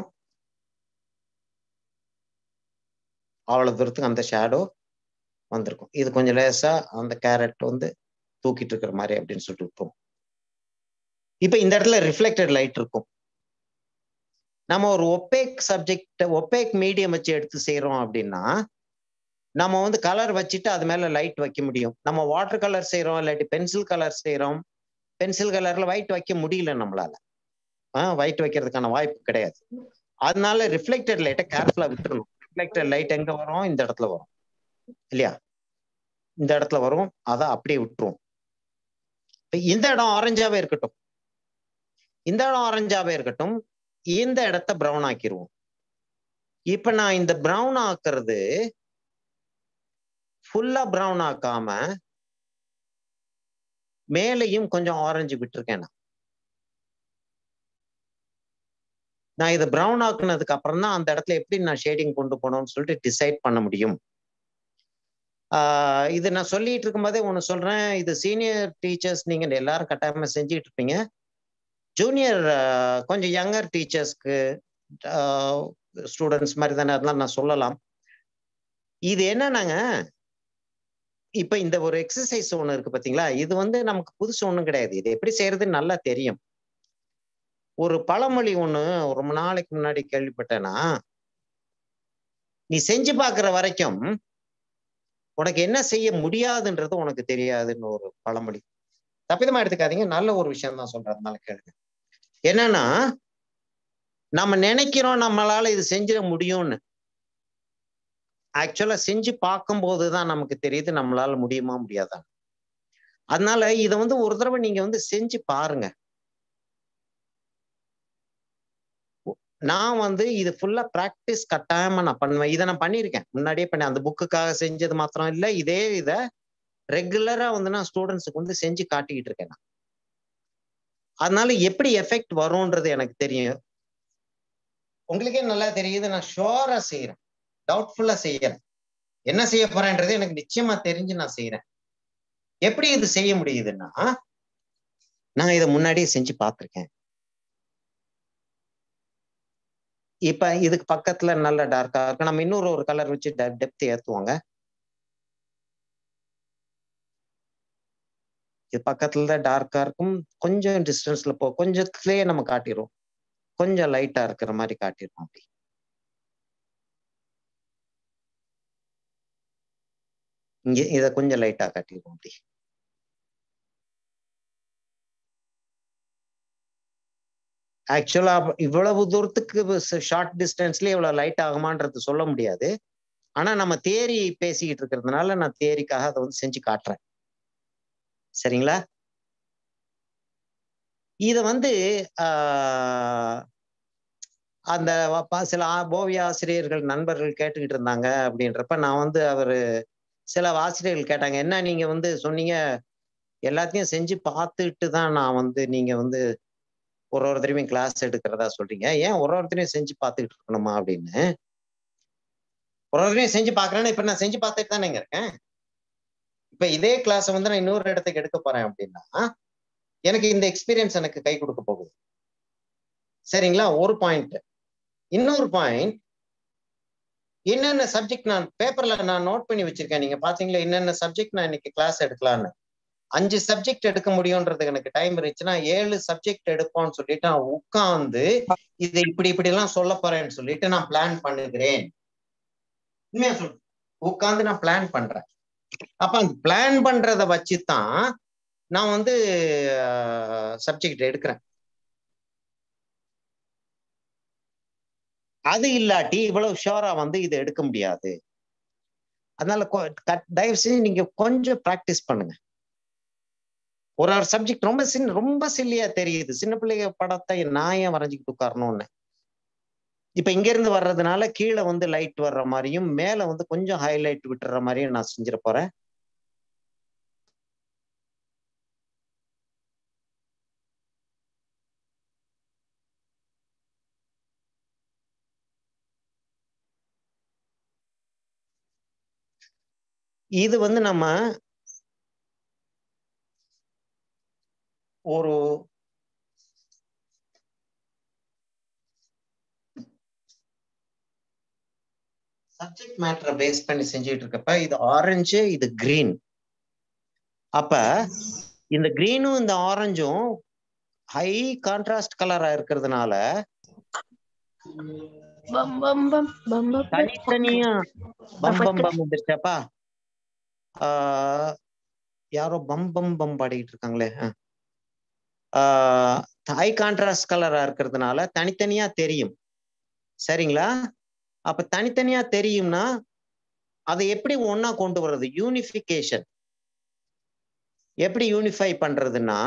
அவ்வளவு தூரத்துக்கு அந்த ஷேடோ வந்திருக்கும் இது கொஞ்சம் லேசா அந்த கேரட் வந்து தூக்கிட்டு இருக்கிற மாதிரி அப்படின்னு சொல்லிட்டு விட்டுருவோம் இப்ப இந்த இடத்துல ரிஃப்ளெக்டட் லைட் இருக்கும் நம்ம ஒரு ஒப்பேக் சப்ஜெக்ட் ஒப்பேக் மீடியம் வச்சு எடுத்து செய்யறோம் அப்படின்னா நம்ம வந்து கலர் வச்சுட்டு அது மேல லைட் வைக்க முடியும் நம்ம வாட்டர் கலர் செய்யறோம் இல்லாட்டி பென்சில் கலர் செய்யறோம் பென்சில் கலர்ல ஒயிட் வைக்க முடியல நம்மளால ஒயிட் வைக்கிறதுக்கான வாய்ப்பு கிடையாது அதனால ரிஃப்ளெக்டட் லைட்டை கேர்ஃபுல்லா விட்டுறணும் ரிஃப்ளெக்டட் லைட் எங்க வரும் இந்த இடத்துல வரும் இல்லையா இந்த இடத்துல வரும் அதை அப்படியே விட்டுருவோம் இப்ப இந்த இடம் ஆரஞ்சாவே இருக்கட்டும் இந்த இடம் ஆரஞ்சாவே இருக்கட்டும் இந்த இடத்த பிரவுன் ஆக்கிடுவோம் இப்ப நான் இந்த பிரவுன் ஆக்குறது ஃபுல்லா பிரவுன் ஆக்காம மேலையும் கொஞ்சம் ஆரஞ்சு விட்டுருக்கேன் நான் நான் இதை பிரவுன் ஆக்குனதுக்கு அப்புறம் தான் அந்த இடத்துல எப்படி நான் ஷேடிங் கொண்டு போகணும்னு சொல்லிட்டு டிசைட் பண்ண முடியும் ஆஹ் இது நான் சொல்லிட்டு இருக்கும்போதே ஒன்று சொல்றேன் இது சீனியர் டீச்சர்ஸ் நீங்க எல்லாரும் கட்டாயமா செஞ்சுட்டு இருப்பீங்க ஜூனியர் கொஞ்சம் யங்கர் டீச்சர்ஸ்க்கு ஸ்டூடெண்ட்ஸ் மாதிரி தானே அதெல்லாம் நான் சொல்லலாம் இது என்னன்னாங்க இப்ப இந்த ஒரு எக்ஸசைஸ் ஒண்ணு இருக்கு பாத்தீங்களா இது வந்து நமக்கு புதுசு ஒண்ணும் கிடையாது இது எப்படி செய்யறதுன்னு நல்லா தெரியும் ஒரு பழமொழி ஒண்ணு ரொம்ப நாளைக்கு முன்னாடி கேள்விப்பட்டேன்னா நீ செஞ்சு பார்க்கிற வரைக்கும் உனக்கு என்ன செய்ய முடியாதுன்றது உனக்கு தெரியாதுன்னு ஒரு பழமொழி தப்பிதமா எடுத்துக்காதீங்க நல்ல ஒரு விஷயம் தான் சொல்றேன் அதனால கேளுங்க என்னன்னா நம்ம நினைக்கிறோம் நம்மளால இது செஞ்சிட முடியும்னு ஆக்சுவலா செஞ்சு பார்க்கும்போது தான் நமக்கு தெரியுது நம்மளால முடியுமா முடியாதா அதனால இதை வந்து ஒரு தடவை நீங்க வந்து செஞ்சு பாருங்க நான் வந்து இது ஃபுல்லா ப்ராக்டிஸ் கட்டாயமா நான் பண்ணுவேன் இதை நான் பண்ணியிருக்கேன் முன்னாடியே பண்ணேன் அந்த புக்குக்காக செஞ்சது மாத்திரம் இல்லை இதே இதை ரெகுலரா வந்து நான் ஸ்டூடெண்ட்ஸுக்கு வந்து செஞ்சு காட்டிக்கிட்டு இருக்கேன் நான் அதனால எப்படி எஃபெக்ட் வரும்ன்றது எனக்கு தெரியும் உங்களுக்கே நல்லா தெரியுது நான் ஷோரா செய்யறேன் டவுட்ஃபுல்லா செய்யறேன் என்ன செய்ய போறேன்றது எனக்கு நிச்சயமா தெரிஞ்சு நான் செய்யறேன் எப்படி இது செய்ய முடியுதுன்னா நான் இதை முன்னாடியே செஞ்சு பார்த்திருக்கேன் இப்ப இதுக்கு பக்கத்துல நல்ல டார்க்கா இருக்கு நம்ம இன்னொரு ஒரு கலர் வச்சு டெப்த் ஏத்துவாங்க இது பக்கத்துல தான் டார்க்கா இருக்கும் கொஞ்சம் டிஸ்டன்ஸ்ல போ கொஞ்சத்துலயே நம்ம காட்டிடுவோம் கொஞ்சம் லைட்டா இருக்கிற மாதிரி காட்டிடுவோம் அப்படி இங்க இத கொஞ்சம் லைட்டா காட்டிடுவோம் அப்படி ஆக்சுவலா இவ்வளவு தூரத்துக்கு ஷார்ட் டிஸ்டன்ஸ்ல இவ்வளவு லைட் ஆகுமான்றது சொல்ல முடியாது ஆனா நம்ம தேரி பேசிக்கிட்டு இருக்கிறதுனால நான் தேரிக்காக அதை வந்து செஞ்சு காட்டுறேன் சரிங்களா இத வந்து ஆஹ் அந்த சில ஓவிய ஆசிரியர்கள் நண்பர்கள் கேட்டுக்கிட்டு இருந்தாங்க அப்படின்றப்ப நான் வந்து அவரு சில ஆசிரியர்கள் கேட்டாங்க என்ன நீங்க வந்து சொன்னீங்க எல்லாத்தையும் செஞ்சு பார்த்துட்டு தான் நான் வந்து நீங்க வந்து ஒரு ஒருத்தரையும் கிளாஸ் எடுக்கிறதா சொல்றீங்க ஏன் ஒரு ஒருத்தரையும் செஞ்சு பார்த்துக்கிட்டு இருக்கணுமா அப்படின்னு ஒரு ஒருத்தரையும் செஞ்சு பார்க்கறேன்னு இப்ப நான் செஞ்சு பார்த்துட்டு தானேங்க இருக்கேன் இப்ப இதே கிளாஸ் வந்து நான் இன்னொரு இடத்துக்கு எடுக்க போறேன் அப்படின்னா எனக்கு இந்த எக்ஸ்பீரியன்ஸ் எனக்கு கை கொடுக்க போகுது சரிங்களா ஒரு பாயிண்ட் இன்னொரு பாயிண்ட் என்னென்ன சப்ஜெக்ட் நான் பேப்பர்ல நான் நோட் பண்ணி வச்சிருக்கேன் நீங்க பாத்தீங்களா என்னென்ன சப்ஜெக்ட் நான் இன்னைக்கு கிளாஸ் எடுக்கலான்னு அஞ்சு சப்ஜெக்ட் எடுக்க முடியும்ன்றதுக்கு எனக்கு டைம் இருந்துச்சுன்னா ஏழு சப்ஜெக்ட் எடுப்போம்னு சொல்லிட்டு நான் உட்காந்து இதை இப்படி இப்படி எல்லாம் சொல்ல போறேன்னு சொல்லிட்டு நான் பிளான் பண்ணுகிறேன் உண்மையா சொல் உட்காந்து நான் பிளான் பண்றேன் அப்ப அந்த பிளான் பண்றத வச்சுதான் நான் வந்து சப்ஜெக்ட் எடுக்கிறேன் அது இல்லாட்டி இவ்வளவு ஷோரா வந்து இதை எடுக்க முடியாது அதனால கொ- கட்- தயவு செஞ்சு நீங்க கொஞ்சம் ப்ராக்டிஸ் பண்ணுங்க ஒரு ஒரு சப்ஜெக்ட் ரொம்ப சின்ன ரொம்ப சில்லியா தெரியுது சின்ன பிள்ளைங்க படத்தை நான் ஏன் வரைஞ்சிக்கிட்டு உட்காரணும்னு இப்ப இங்க இருந்து வர்றதுனால கீழே வந்து லைட் வர்ற மாதிரியும் மேல வந்து கொஞ்சம் ஹைலைட் விட்டுற மாதிரியும் நான் செஞ்சிட போறேன் இது வந்து நம்ம ஒரு சப்ஜெக்ட் மேட்டரை பேஸ் பண்ணி செஞ்சுட்டு இருக்கப்ப இது ஆரஞ்சு இது கிரீன் அப்ப இந்த கிரீனும் இந்த ஆரஞ்சும் ஹை கான்ட்ராஸ்ட் கலரா இருக்கிறதுனால பம் பம் பம் பம் பம் தனித்தனியா பம் பம் பம் வந்துருச்சாப்பா ஆஹ் யாரோ பம் பம் பம் பாடிக்கிட்டு இருக்காங்களே ஹை கான்ட்ராஸ்ட் கலரா இருக்கிறதுனால தனித்தனியா தெரியும் சரிங்களா அப்ப தனித்தனியா தெரியும்னா அதை எப்படி ஒண்ணா கொண்டு வர்றது யூனிஃபிகேஷன் எப்படி யூனிஃபை பண்றதுன்னா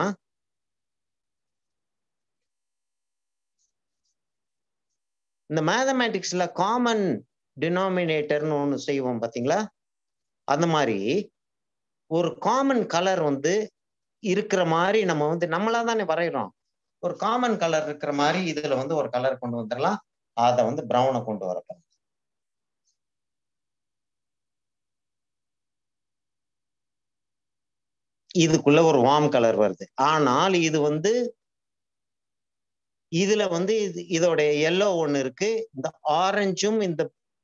இந்த மேத்தமேட்டிக்ஸ்ல காமன் டினாமினேட்டர்னு ஒன்று செய்வோம் பாத்தீங்களா அந்த மாதிரி ஒரு காமன் கலர் வந்து இருக்கிற மாதிரி நம்ம வந்து நம்மளா தானே வரைகிறோம் ஒரு காமன் கலர் இருக்கிற மாதிரி இதுல வந்து ஒரு கலர் கொண்டு வந்துடலாம் அதை வந்து ப்ரௌனை கொண்டு வரப்போம் இதுக்குள்ள ஒரு வார்ம் கலர் வருது ஆனால் இது வந்து இதுல வந்து இது இதோட எல்லோ ஒண்ணு இருக்கு இந்த ஆரஞ்சும் இந்த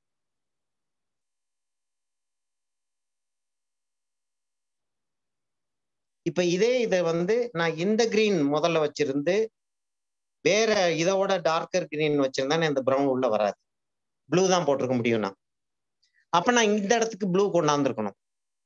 இப்ப இதே இதை வந்து நான் இந்த கிரீன் முதல்ல வச்சிருந்து வேற இதோட டார்க்கர் கிரீன் வச்சிருந்தா இந்த ப்ரௌன் உள்ள வராது ப்ளூ தான் போட்டிருக்க முடியும் நான் அப்ப நான் இந்த இடத்துக்கு ப்ளூ கொண்டாந்துருக்கணும்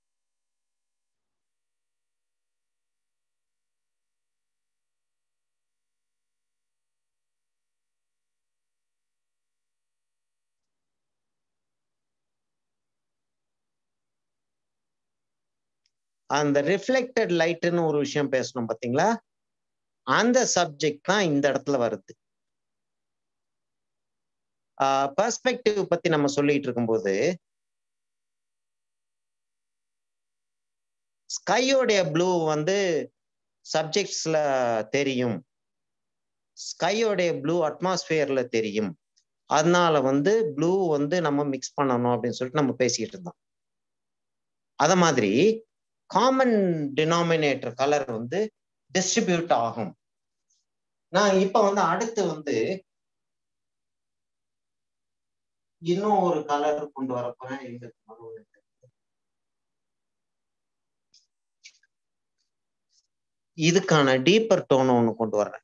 அந்த ரிஃப்ளெக்டட் லைட்னு ஒரு விஷயம் பேசணும் பாத்தீங்களா அந்த சப்ஜெக்ட் தான் இந்த இடத்துல வருது பர்ஸ்பெக்டிவ் பத்தி நம்ம சொல்லிட்டு இருக்கும்போது ஸ்கையோடைய ப்ளூ வந்து சப்ஜெக்ட்ஸ்ல தெரியும் ஸ்கையோடைய ப்ளூ அட்மாஸ்பியர்ல தெரியும் அதனால வந்து ப்ளூ வந்து நம்ம மிக்ஸ் பண்ணணும் அப்படின்னு சொல்லிட்டு நம்ம பேசிக்கிட்டு இருந்தோம் அத மாதிரி காமன் டினாமினேட்டர் கலர் வந்து டிஸ்ட்ரிபியூட் ஆகும் நான் இப்ப வந்து அடுத்து வந்து இன்னும் ஒரு கலர் கொண்டு வரப்போறேன் எங்க மறுபடியும் இதுக்கான டீப்பர் டோன் ஒண்ணு கொண்டு வர்றேன்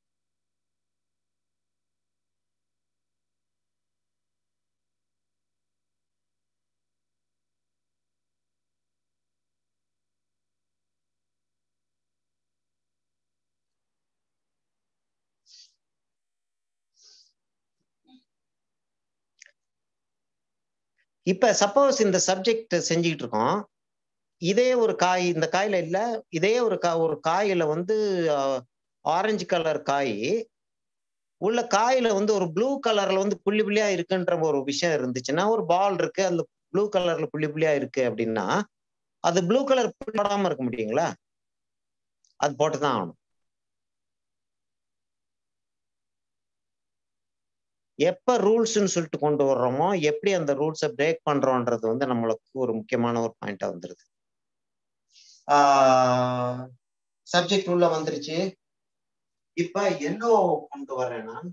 இப்ப சப்போஸ் இந்த சப்ஜெக்ட் செஞ்சுக்கிட்டு இருக்கோம் இதே ஒரு காய் இந்த காயில இல்ல இதே ஒரு கா ஒரு காயில வந்து ஆரஞ்சு கலர் காய் உள்ள காயில வந்து ஒரு ப்ளூ கலர்ல வந்து புள்ளி புள்ளியா இருக்குன்ற ஒரு விஷயம் இருந்துச்சுன்னா ஒரு பால் இருக்கு அந்த ப்ளூ கலர்ல புள்ளி புள்ளியா இருக்கு அப்படின்னா அது ப்ளூ கலர் போடாம இருக்க முடியுங்களா அது போட்டுதான் ஆகணும் எப்ப ரூல்ஸ்ன்னு சொல்லிட்டு கொண்டு வர்றோமோ எப்படி அந்த ரூல்ஸை பிரேக் பண்றோன்றது வந்து நம்மளுக்கு ஒரு முக்கியமான ஒரு பாயிண்டா வந்துருது சப்ஜெக்ட் உள்ள வந்துருச்சு இப்ப எல்லோ கொண்டு வர்றேன் நான்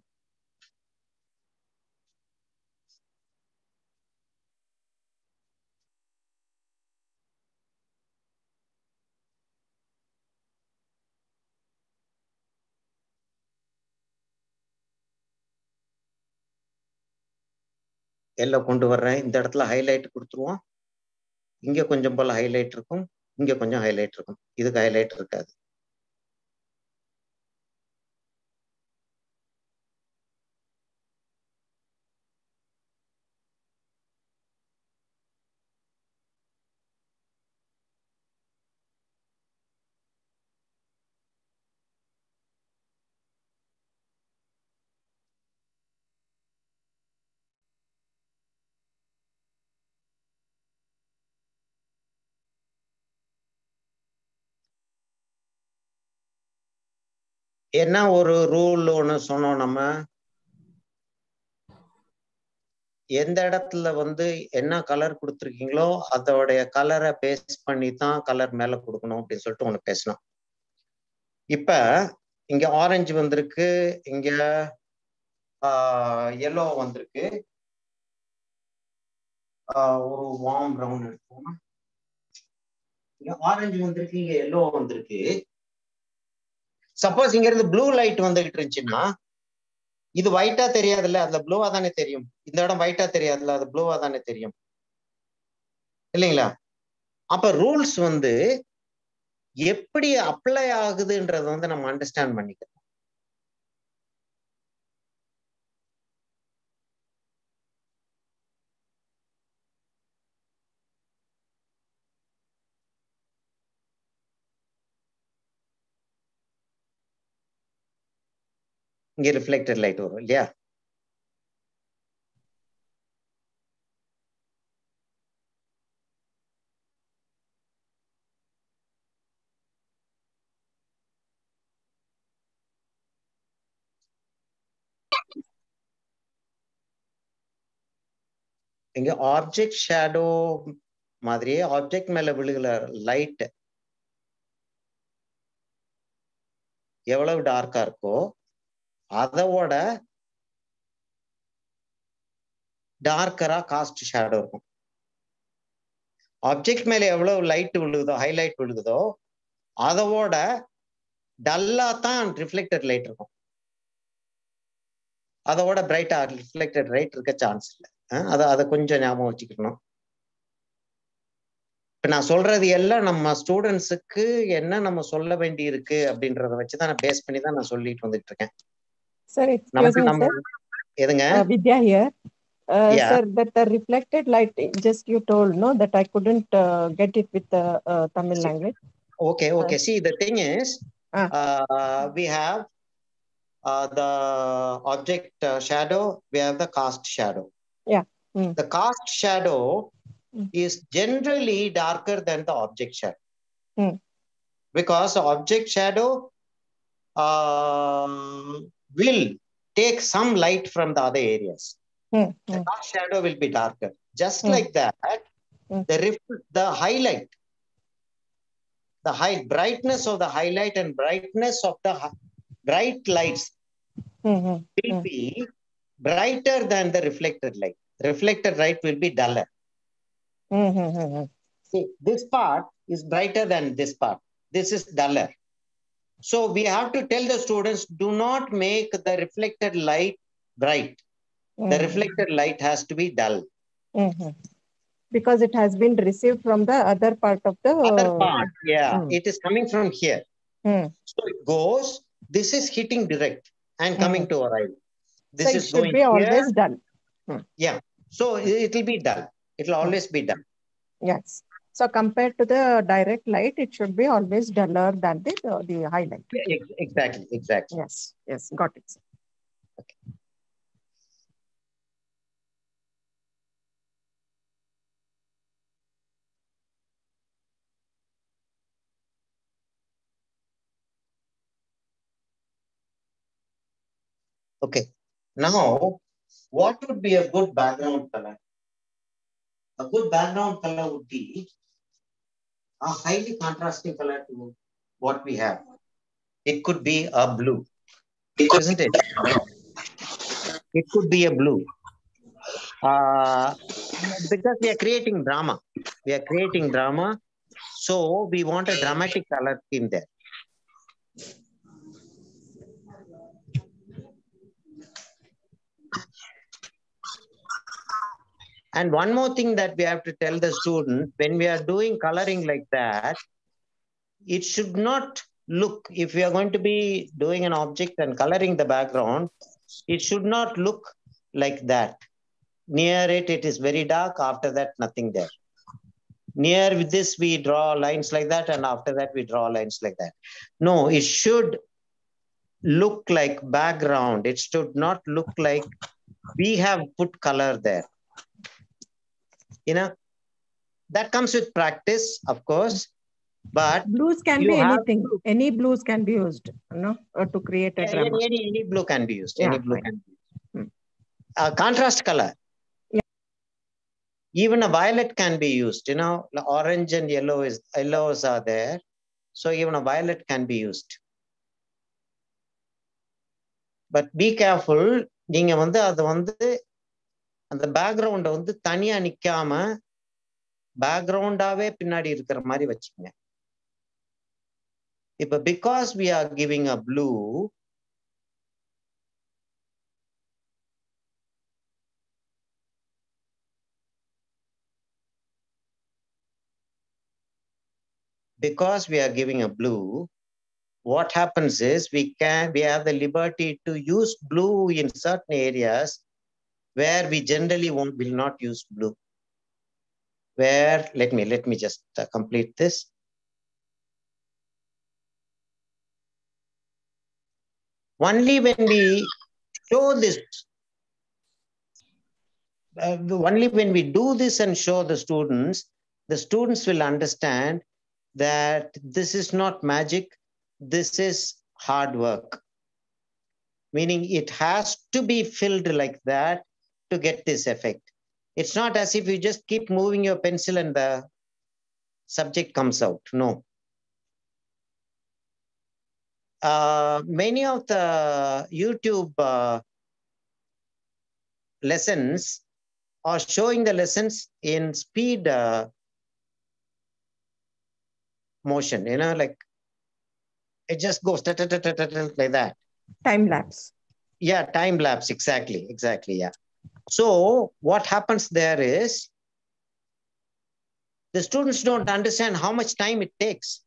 எல்லோ கொண்டு வர்றேன் இந்த இடத்துல ஹைலைட் கொடுத்துருவோம் இங்க கொஞ்சம் போல ஹைலைட் இருக்கும் இங்க கொஞ்சம் ஹைலைட் இருக்கும் இதுக்கு ஹைலைட் இருக்காது என்ன ஒரு ரூல் ஒண்ணு சொன்னோம் நம்ம எந்த இடத்துல வந்து என்ன கலர் கொடுத்துருக்கீங்களோ அதோடைய கலரை பேஸ் பண்ணி தான் கலர் மேல கொடுக்கணும் அப்படின்னு சொல்லிட்டு ஒண்ணு பேசணும் இப்ப இங்க ஆரஞ்சு வந்திருக்கு இங்க எல்லோ வந்திருக்கு ஆஹ் ஒரு வார்ம் ப்ரௌன் எடுப்போம் இங்க ஆரஞ்சு வந்திருக்கு இங்க எல்லோ வந்திருக்கு சப்போஸ் இங்க இருந்து ப்ளூ லைட் வந்துகிட்டு இருந்துச்சுன்னா இது ஒயிட்டா தெரியாதுல்ல அதுல ப்ளூவா தானே தெரியும் இந்த இடம் ஒயிட்டா தெரியாதுல்ல அது ப்ளூவா தானே தெரியும் இல்லைங்களா அப்ப ரூல்ஸ் வந்து எப்படி அப்ளை ஆகுதுன்றத வந்து நம்ம அண்டர்ஸ்டாண்ட் பண்ணிக்கணும் இங்க ரிஃப்ளெக்டட் லைட் வரும் இல்லையா இங்க ஆப்ஜெக்ட் ஷேடோ மாதிரியே ஆப்ஜெக்ட் மேல விழுகிற லைட் எவ்வளவு டார்க்கா இருக்கோ அதோட டார்க்கரா காஸ்ட் ஷேடோ இருக்கும் ஆப்ஜெக்ட் மேல எவ்வளவு லைட் விழுகுதோ ஹைலைட் விழுகுதோ அதோட டல்லா தான் ரிஃப்ளெக்டட் லைட் இருக்கும் அதோட பிரைட்டா ரிஃப்ளெக்டட் லைட் இருக்க சான்ஸ் இல்லை அதை அதை கொஞ்சம் ஞாபகம் வச்சுக்கணும் இப்ப நான் சொல்றது எல்லாம் நம்ம ஸ்டூடெண்ட்ஸுக்கு என்ன நம்ம சொல்ல வேண்டி இருக்கு அப்படின்றத வச்சுதான் நான் பேஸ் பண்ணி தான் நான் சொல்லிட்டு வந்துட்டு இருக்கேன் Sir, excuse நமக்கு me, நம்ம sir. எதுங்க Uh, Vidya here. Uh, Yeah. Sir, that the reflected light, just you told, no, that I couldn't uh, get it with the uh, Tamil See, language. Okay, okay. See, the thing is, Ah. uh, we have uh, the object uh, shadow, we have the cast shadow. Yeah. Mm. The cast shadow Mm. is generally darker than the object shadow. Mm. Because the object shadow um, will take some light from the other areas. Hmm, The hmm. cast shadow will be darker. Just Mm. like that, Mm. the rif- the highlight the high brightness of the highlight and brightness of the hi- bright lights Hmm, hmm. will Mm. be brighter than the reflected light. Reflected light will be duller. Hmm, hmm, hmm, hmm. See, this part is brighter than this part. This is duller. So we have to tell the students do not make the reflected light bright. The Hmm, reflected light has to be dull. hmm, hmm. Because it has been received from the other part of the. Other part, yeah, Mm. it is coming from here. Hmm. So it goes, this is hitting direct and coming to our eye. This So it is should going be here. always done. So it will be dull. It will always be dull. Yes. So compared to the direct light, it should be always duller than the, the, the highlight. Ex- Exactly, exactly. Yes, yes, got it. sir. Okay. Now, what would be a good background color? A good background color would be a highly contrasting color to what we have. It could be a blue, isn't it? It could be a blue. Uh, because we are creating drama. We are creating drama. So we want a dramatic color scheme there. And one more thing that we have to tell the student when we are doing coloring like that, it should not look, if we are going to be doing an object and coloring the background, it should not look like that. Near it, it is very dark. After that, nothing there. Near with this, we draw lines like that, and after that, we draw lines like that. No, it should look like background. It should not look like we have put color there you know that comes with practice of course but Blues can You be have anything. Any blues can be used, no, or to create a Yeah, drama. any, any, any blue can be used. Any Yeah, blue fine. can be used. Hmm. Uh, contrast color. Yeah. Even a violet can be used. You know, the orange and yellow is yellows are there, so even a violet can be used. But be careful. நீங்க வந்து அது வந்து அந்த பேக்ரவுண்டை வந்து தனியா நிக்காம பேக்ரவுண்டாவே பின்னாடி இருக்கிற மாதிரி வச்சுக்கோங்க இப்ப because we are giving a blue because we are giving a blue, what happens is we can we have the liberty to use blue in certain areas where we generally won't will not use blue. Where let me let me just uh, complete this. Only when we show this, uh, only when we do this and show the students, the students will understand that this is not magic, this is hard work. Meaning it has to be filled like that to get this effect. It's not as if you just keep moving your pencil and the subject comes out. No. Uh, many of the YouTube uh, lessons are showing the lessons in speed uh, motion, you know, like it just goes ta- ta- ta- ta- ta- ta- like that. Time lapse. Yeah, time lapse, exactly, exactly, yeah. So what happens there is the students don't understand how much time it takes.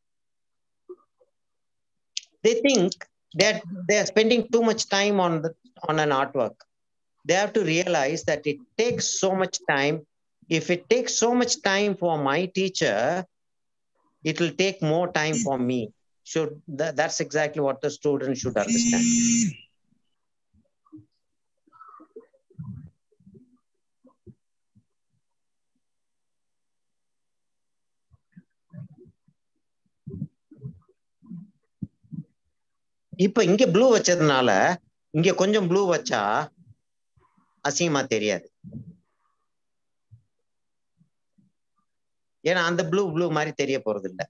They think that they're spending too much time on the on an artwork. They have to realize that it takes so much time. If it takes so much time for my teacher, it will take more time for me. Should that, that's exactly what the student should understand. இப்ப இங்க blue வச்சதுனால இங்க கொஞ்சம் blue வச்சா அசிங்கமா தெரியாது ஏன்னா அந்த ப்ளூ ப்ளூ மாதிரி தெரிய போறது இல்ல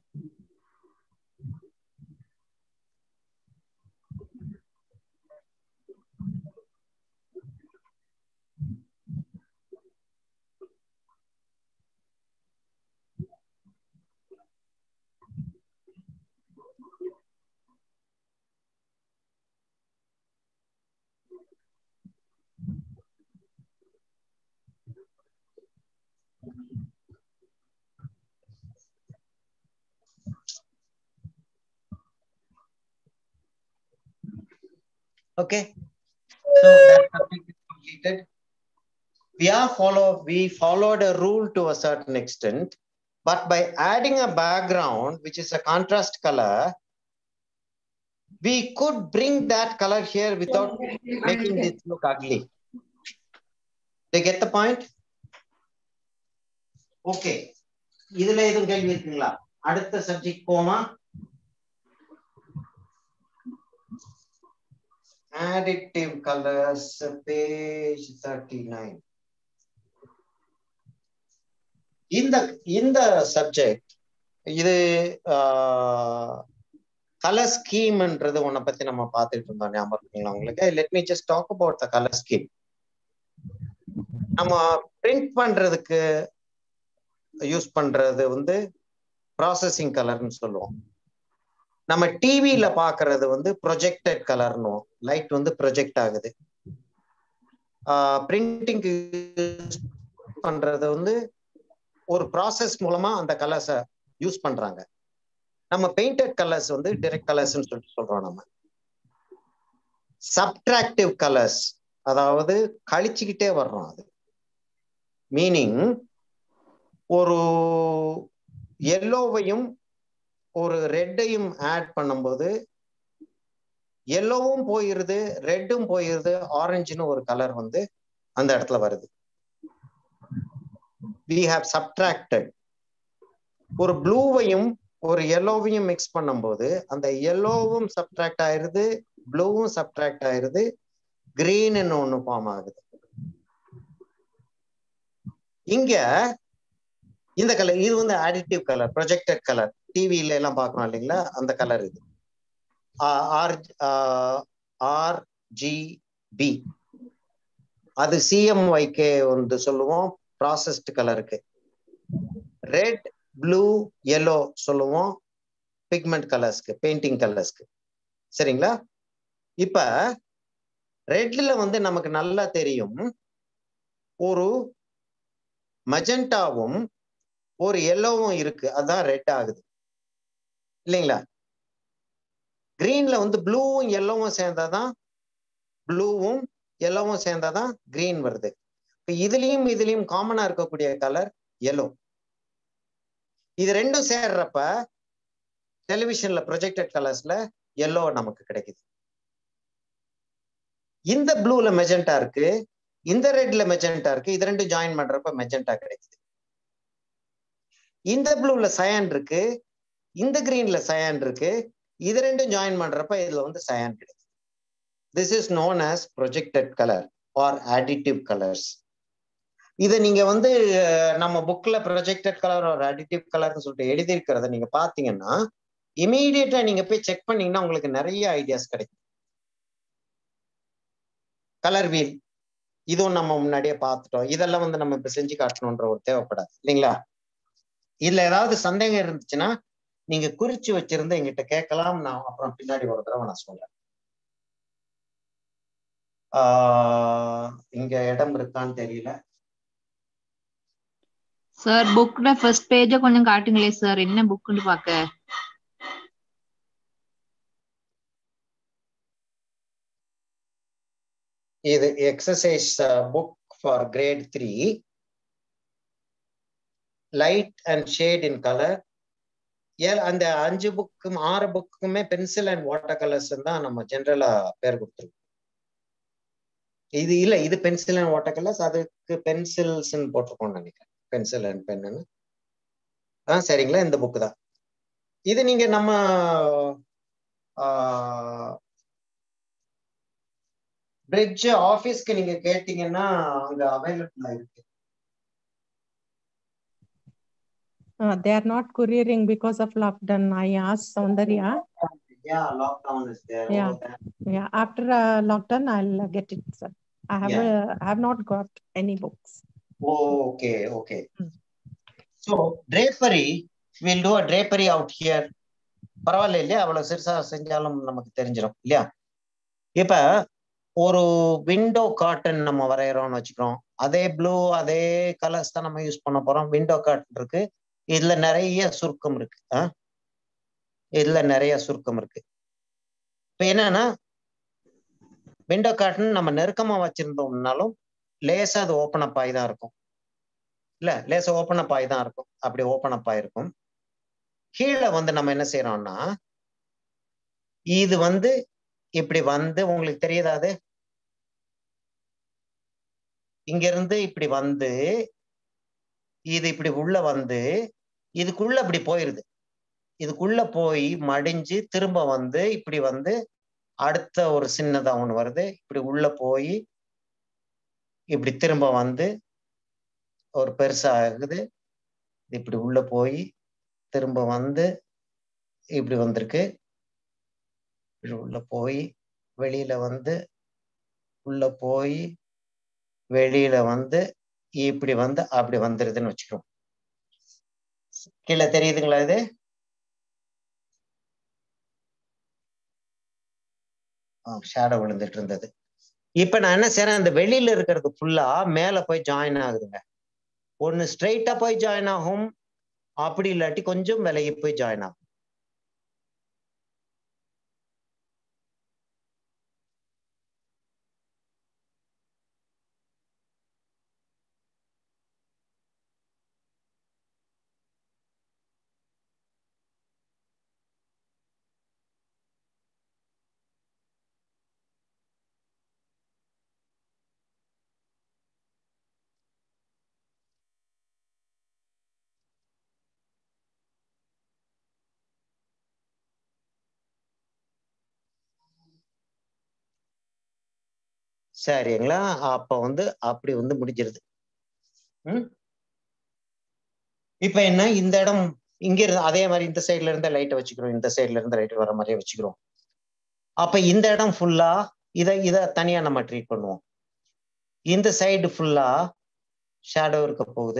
Okay. So that subject is completed. We are follow we followed a rule to a certain extent, but by adding a background, which is a contrast color, we could bring that color here without making this look ugly. They get the point? Okay. இதுல எதுவும் கேள்வி இருக்குங்களா அடுத்த subject போமா additive colors page 39 இந்த இந்த subject இது colour ஸ்கீம்ன்றது ஒன்ன பத்தி நம்ம பார்த்துட்டு இருந்தோம் ஞாபகம் இருக்குங்களா உங்களுக்கு let me just talk about the colour scheme நம்ம பிரிண்ட் பண்றதுக்கு யூஸ் பண்றது வந்து ப்ராசஸிங் கலர்னு சொல்லுவோம் நம்ம டிவியில பாக்குறது வந்து ப்ரொஜெக்டட் கலர்னு லைட் வந்து ப்ரொஜெக்ட் ஆகுது பிரிண்டிங் பண்றது வந்து ஒரு ப்ராசஸ் மூலமா அந்த கலர்ஸை யூஸ் பண்றாங்க நம்ம பெயிண்டட் கலர்ஸ் வந்து டிரெக்ட் கலர்ஸ்னு சொல்லிட்டு சொல்றோம் நம்ம சப்ட்ராக்டிவ் கலர்ஸ் அதாவது கழிச்சுக்கிட்டே வர்றோம் அது மீனிங் ஒரு எல்லோவையும் ஒரு ரெட்டையும் ஆட் பண்ணும்போது எல்லோவும் போயிருது ரெட்டும் போயிருது ஆரஞ்சுன்னு ஒரு கலர் வந்து அந்த இடத்துல வருது வி ஹாவ் சப்ட்ராக்டட் ஒரு ப்ளூவையும் ஒரு எல்லோவையும் மிக்ஸ் பண்ணும்போது அந்த எல்லோவும் சப்ட்ராக்ட் ஆயிருது ப்ளூவும் சப்ட்ராக்ட் ஆயிருது கிரீன்னு ஒண்ணு ஃபார்ம் ஆகுது இங்க இந்த கலர் இது வந்து அடிட்டிவ் கலர் ப்ரொஜெக்டட் கலர் டிவில எல்லாம் பார்க்கறோம் இல்லைங்களா அந்த கலர் இது ஆர் ஆர் ஜி பி அது சிஎம்ஒய்கே வந்து சொல்லுவோம் ப்ராசஸ்ட் கலருக்கு ரெட் ப்ளூ எல்லோ சொல்லுவோம் பிக்மெண்ட் கலர்ஸ்க்கு பெயிண்டிங் கலர்ஸ்க்கு சரிங்களா இப்ப ரெட்ல வந்து நமக்கு நல்லா தெரியும் ஒரு மஜெண்டாவும் ஒரு எல்லோவும் இருக்கு அதான் ரெட் ஆகுது இல்லைங்களா கிரீன்ல வந்து ப்ளூவும் எல்லோவும் சேர்ந்தாதான் ப்ளூவும் எல்லோவும் சேர்ந்தாதான் கிரீன் வருது இப்ப இதுலயும் இதுலயும் காமனா இருக்கக்கூடிய கலர் எல்லோ இது ரெண்டும் சேர்றப்ப டெலிவிஷன்ல ப்ரொஜெக்டட் கலர்ஸ்ல எல்லோ நமக்கு கிடைக்குது இந்த ப்ளூல மெஜெண்டா இருக்கு இந்த ரெட்ல மெஜெண்டா இருக்கு இது ரெண்டும் ஜாயின் பண்றப்ப மெஜெண்டா கிடைக்குது இந்த ப்ளூல சயான் இருக்கு இந்த கிரீன்ல சயான் இருக்கு இது ரெண்டும் ஜாயின் பண்றப்ப இதுல வந்து சயான் கிடைக்குது this is known as projected colour are additive colours இதை நீங்க வந்து நம்ம புக்ல ப்ரொஜெக்டட் கலர் ஒரு அடிட்டிவ் கலர்னு சொல்லிட்டு எழுதியிருக்கிறத நீங்க பாத்தீங்கன்னா இமீடியட்டா நீங்க போய் செக் பண்ணீங்கன்னா உங்களுக்கு நிறைய ஐடியாஸ் கிடைக்கும் கலர் வீல் இதுவும் நம்ம முன்னாடியே பார்த்துட்டோம் இதெல்லாம் வந்து நம்ம இப்ப செஞ்சு காட்டணுன்ற ஒரு தேவைப்படாது இல்லைங்களா இதுல ஏதாவது சந்தேகம் இருந்துச்சுன்னா நீங்க குறிச்சு வச்சிருந்து எங்கிட்ட கேட்கலாம் நான் அப்புறம் பின்னாடி ஒரு தடவை நான் சொல்றேன் ஆஹ் இங்க இடம் இருக்கான்னு தெரியல சார் புக்ல ஃபர்ஸ்ட் பேஜ கொஞ்சம் காட்டுங்களே சார் என்ன புக்னு பாக்க இது exercise book for grade three light and shade in colour அந்த அஞ்சு புக்கும் ஆறு புக்குமே பென்சில் அண்ட் வாட்டர் கலர்ஸ் தான் நம்ம ஜென்ரலா பேர் கொடுத்துருக்கோம் இது இல்ல இது பென்சில் அண்ட் வாட்டர் கலர்ஸ் அதுக்கு பென்சில்ஸ் போட்டிருக்கோம் நினைக்கிறேன் பென்சில் அண்ட் பென்னு ஆ சரிங்களா இந்த புக்கு தான் இது நீங்க நம்ம பிரிட்ஜ் ஆபீஸ்க்கு நீங்க கேட்டீங்கன்னா அங்க அவைலபிளா இருக்கு Uh, they are not couriering because of lockdown. I asked Soundarya. Yeah, lockdown is there. Yeah. over there. Yeah, after uh, lockdown, I'll uh, get it, sir. I have Yeah. uh, I have not got any books. Oh, okay, okay. Hmm. So drapery, we'll do a drapery out here. பரவாயில்ல இல்லையா அவ்வளவு சிறுசா செஞ்சாலும் நமக்கு தெரிஞ்சிடும் இல்லையா இப்ப ஒரு விண்டோ காட்டன் நம்ம வரைகிறோம்னு வச்சுக்கிறோம் அதே ப்ளூ அதே கலர்ஸ் தான் நம்ம யூஸ் பண்ண போறோம் விண்டோ காட்டன் இருக்கு இதுல நிறைய சுருக்கம் இருக்கு ஆ? இதுல நிறைய சுருக்கம் இருக்கு இப்ப என்னன்னா விண்டோ காட்டன் நம்ம நெருக்கமா வச்சிருந்தோம்னாலும் லேசா அது ஓப்பன் அப் ஆகி தான் இருக்கும் இல்ல லேசா ஓப்பன் அப் ஆகி தான் இருக்கும் அப்படி ஓப்பன் அப் ஆயிருக்கும் கீழே வந்து நம்ம என்ன செய்யறோம்னா இது வந்து இப்படி வந்து உங்களுக்கு தெரியுதா அது இங்க இருந்து இப்படி வந்து இது இப்படி உள்ள வந்து இதுக்குள்ள இப்படி போயிருது இதுக்குள்ள போய் மடிஞ்சு திரும்ப வந்து இப்படி வந்து அடுத்த ஒரு சின்னதா ஒண்ணு வருது இப்படி உள்ள போய் இப்படி திரும்ப வந்து ஒரு பெருசா ஆகுது இப்படி உள்ள போய் திரும்ப வந்து இப்படி வந்திருக்கு இப்படி உள்ள போய் வெளியில வந்து உள்ள போய் வெளியில வந்து இப்படி வந்து அப்படி வந்துருதுன்னு வச்சுக்கிறோம் கீழே தெரியுதுங்களா இது ஷேடோ விழுந்துட்டு இருந்தது இப்ப நான் என்ன செய்யறேன் அந்த வெளியில இருக்கிறது ஃபுல்லா மேல போய் ஜாயின் ஆகுதுங்க ஒண்ணு ஸ்ட்ரைட்டா போய் ஜாயின் ஆகும் அப்படி இல்லாட்டி கொஞ்சம் விலகி போய் ஜாயின் ஆகும் சரிங்களா அப்ப வந்து அப்படி வந்து முடிஞ்சிருது ம் இப்ப என்ன இந்த இடம் இங்க இருந்து அதே மாதிரி இந்த சைடுல இருந்து லைட்டை வச்சுக்கிறோம் இந்த சைடுல இருந்து லைட் வர மாதிரியே வச்சுக்கிறோம் அப்ப இந்த இடம் ஃபுல்லா இதை இதை தனியா நம்ம ட்ரீட் பண்ணுவோம் இந்த சைடு ஃபுல்லா ஷேடோ இருக்க போகுது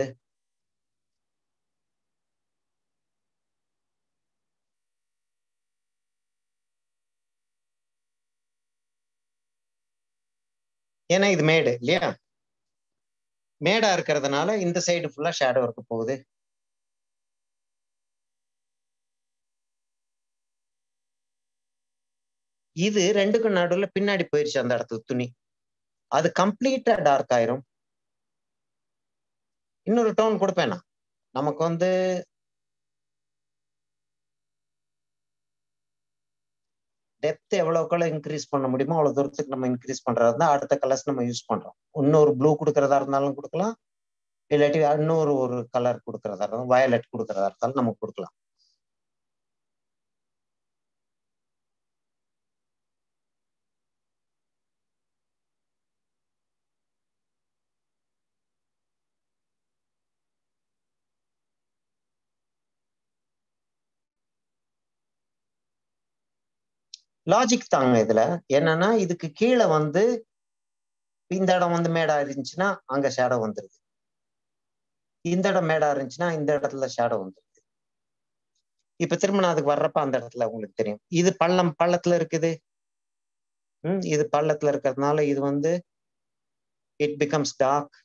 ஏன்னா இது மேடு இல்லையா மேடா இருக்கிறதுனால இந்த சைடு ஃபுல்லா ஷேடோ இருக்க போகுது இது ரெண்டுக்கும் நடுவுல பின்னாடி போயிருச்சு அந்த இடத்துல துணி அது கம்ப்ளீட்டா டார்க் ஆயிரும் இன்னொரு டோன் கொடுப்பேனா நமக்கு வந்து டெப்த் எவ்வளவுக்குள்ள இன்க்ரீஸ் பண்ண முடியுமோ அவ்வளவு தூரத்துக்கு நம்ம இன்க்ரீஸ் பண்றதா இருந்தா அடுத்த கலர்ஸ் நம்ம யூஸ் பண்றோம் இன்னொரு ப்ளூ கொடுக்கறதா இருந்தாலும் கொடுக்கலாம் இல்லாட்டி இன்னொரு ஒரு கலர் கொடுக்கறதா இருந்தாலும் வயலட் கொடுக்கறதா இருந்தாலும் நம்ம கொடுக்கலாம் லாஜிக் தாங்க இதுல என்னன்னா இதுக்கு கீழே வந்து இந்த இடம் வந்து மேடா இருந்துச்சுன்னா அங்க ஷேடோ வந்துருது இந்த இடம் மேடா இருந்துச்சுன்னா இந்த இடத்துல ஷேடோ வந்துருது இப்ப திரும்ப நான் அதுக்கு வர்றப்ப அந்த இடத்துல உங்களுக்கு தெரியும் இது பள்ளம் பள்ளத்துல இருக்குது ம் இது பள்ளத்துல இருக்கிறதுனால இது வந்து இட் பிகம்ஸ் டார்க்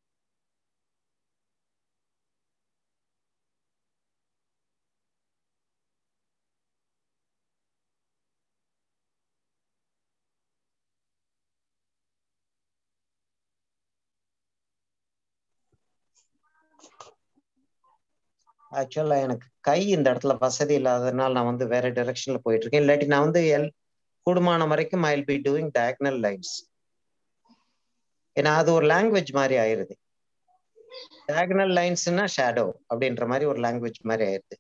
ஆக்சுவலா எனக்கு கை இந்த இடத்துல வசதி இல்லாததுனால நான் வந்து வேற டைரக்ஷன்ல போயிட்டு இருக்கேன் இல்லாட்டி நான் வந்து எல் கூடுமான வரைக்கும் I be doing diagonal lines ஏன்னா அது ஒரு லாங்குவேஜ் மாதிரி ஆயிருது டயக்னல் லைன்ஸ்னா ஷேடோ அப்படின்ற மாதிரி ஒரு லாங்குவேஜ் மாதிரி ஆயிருது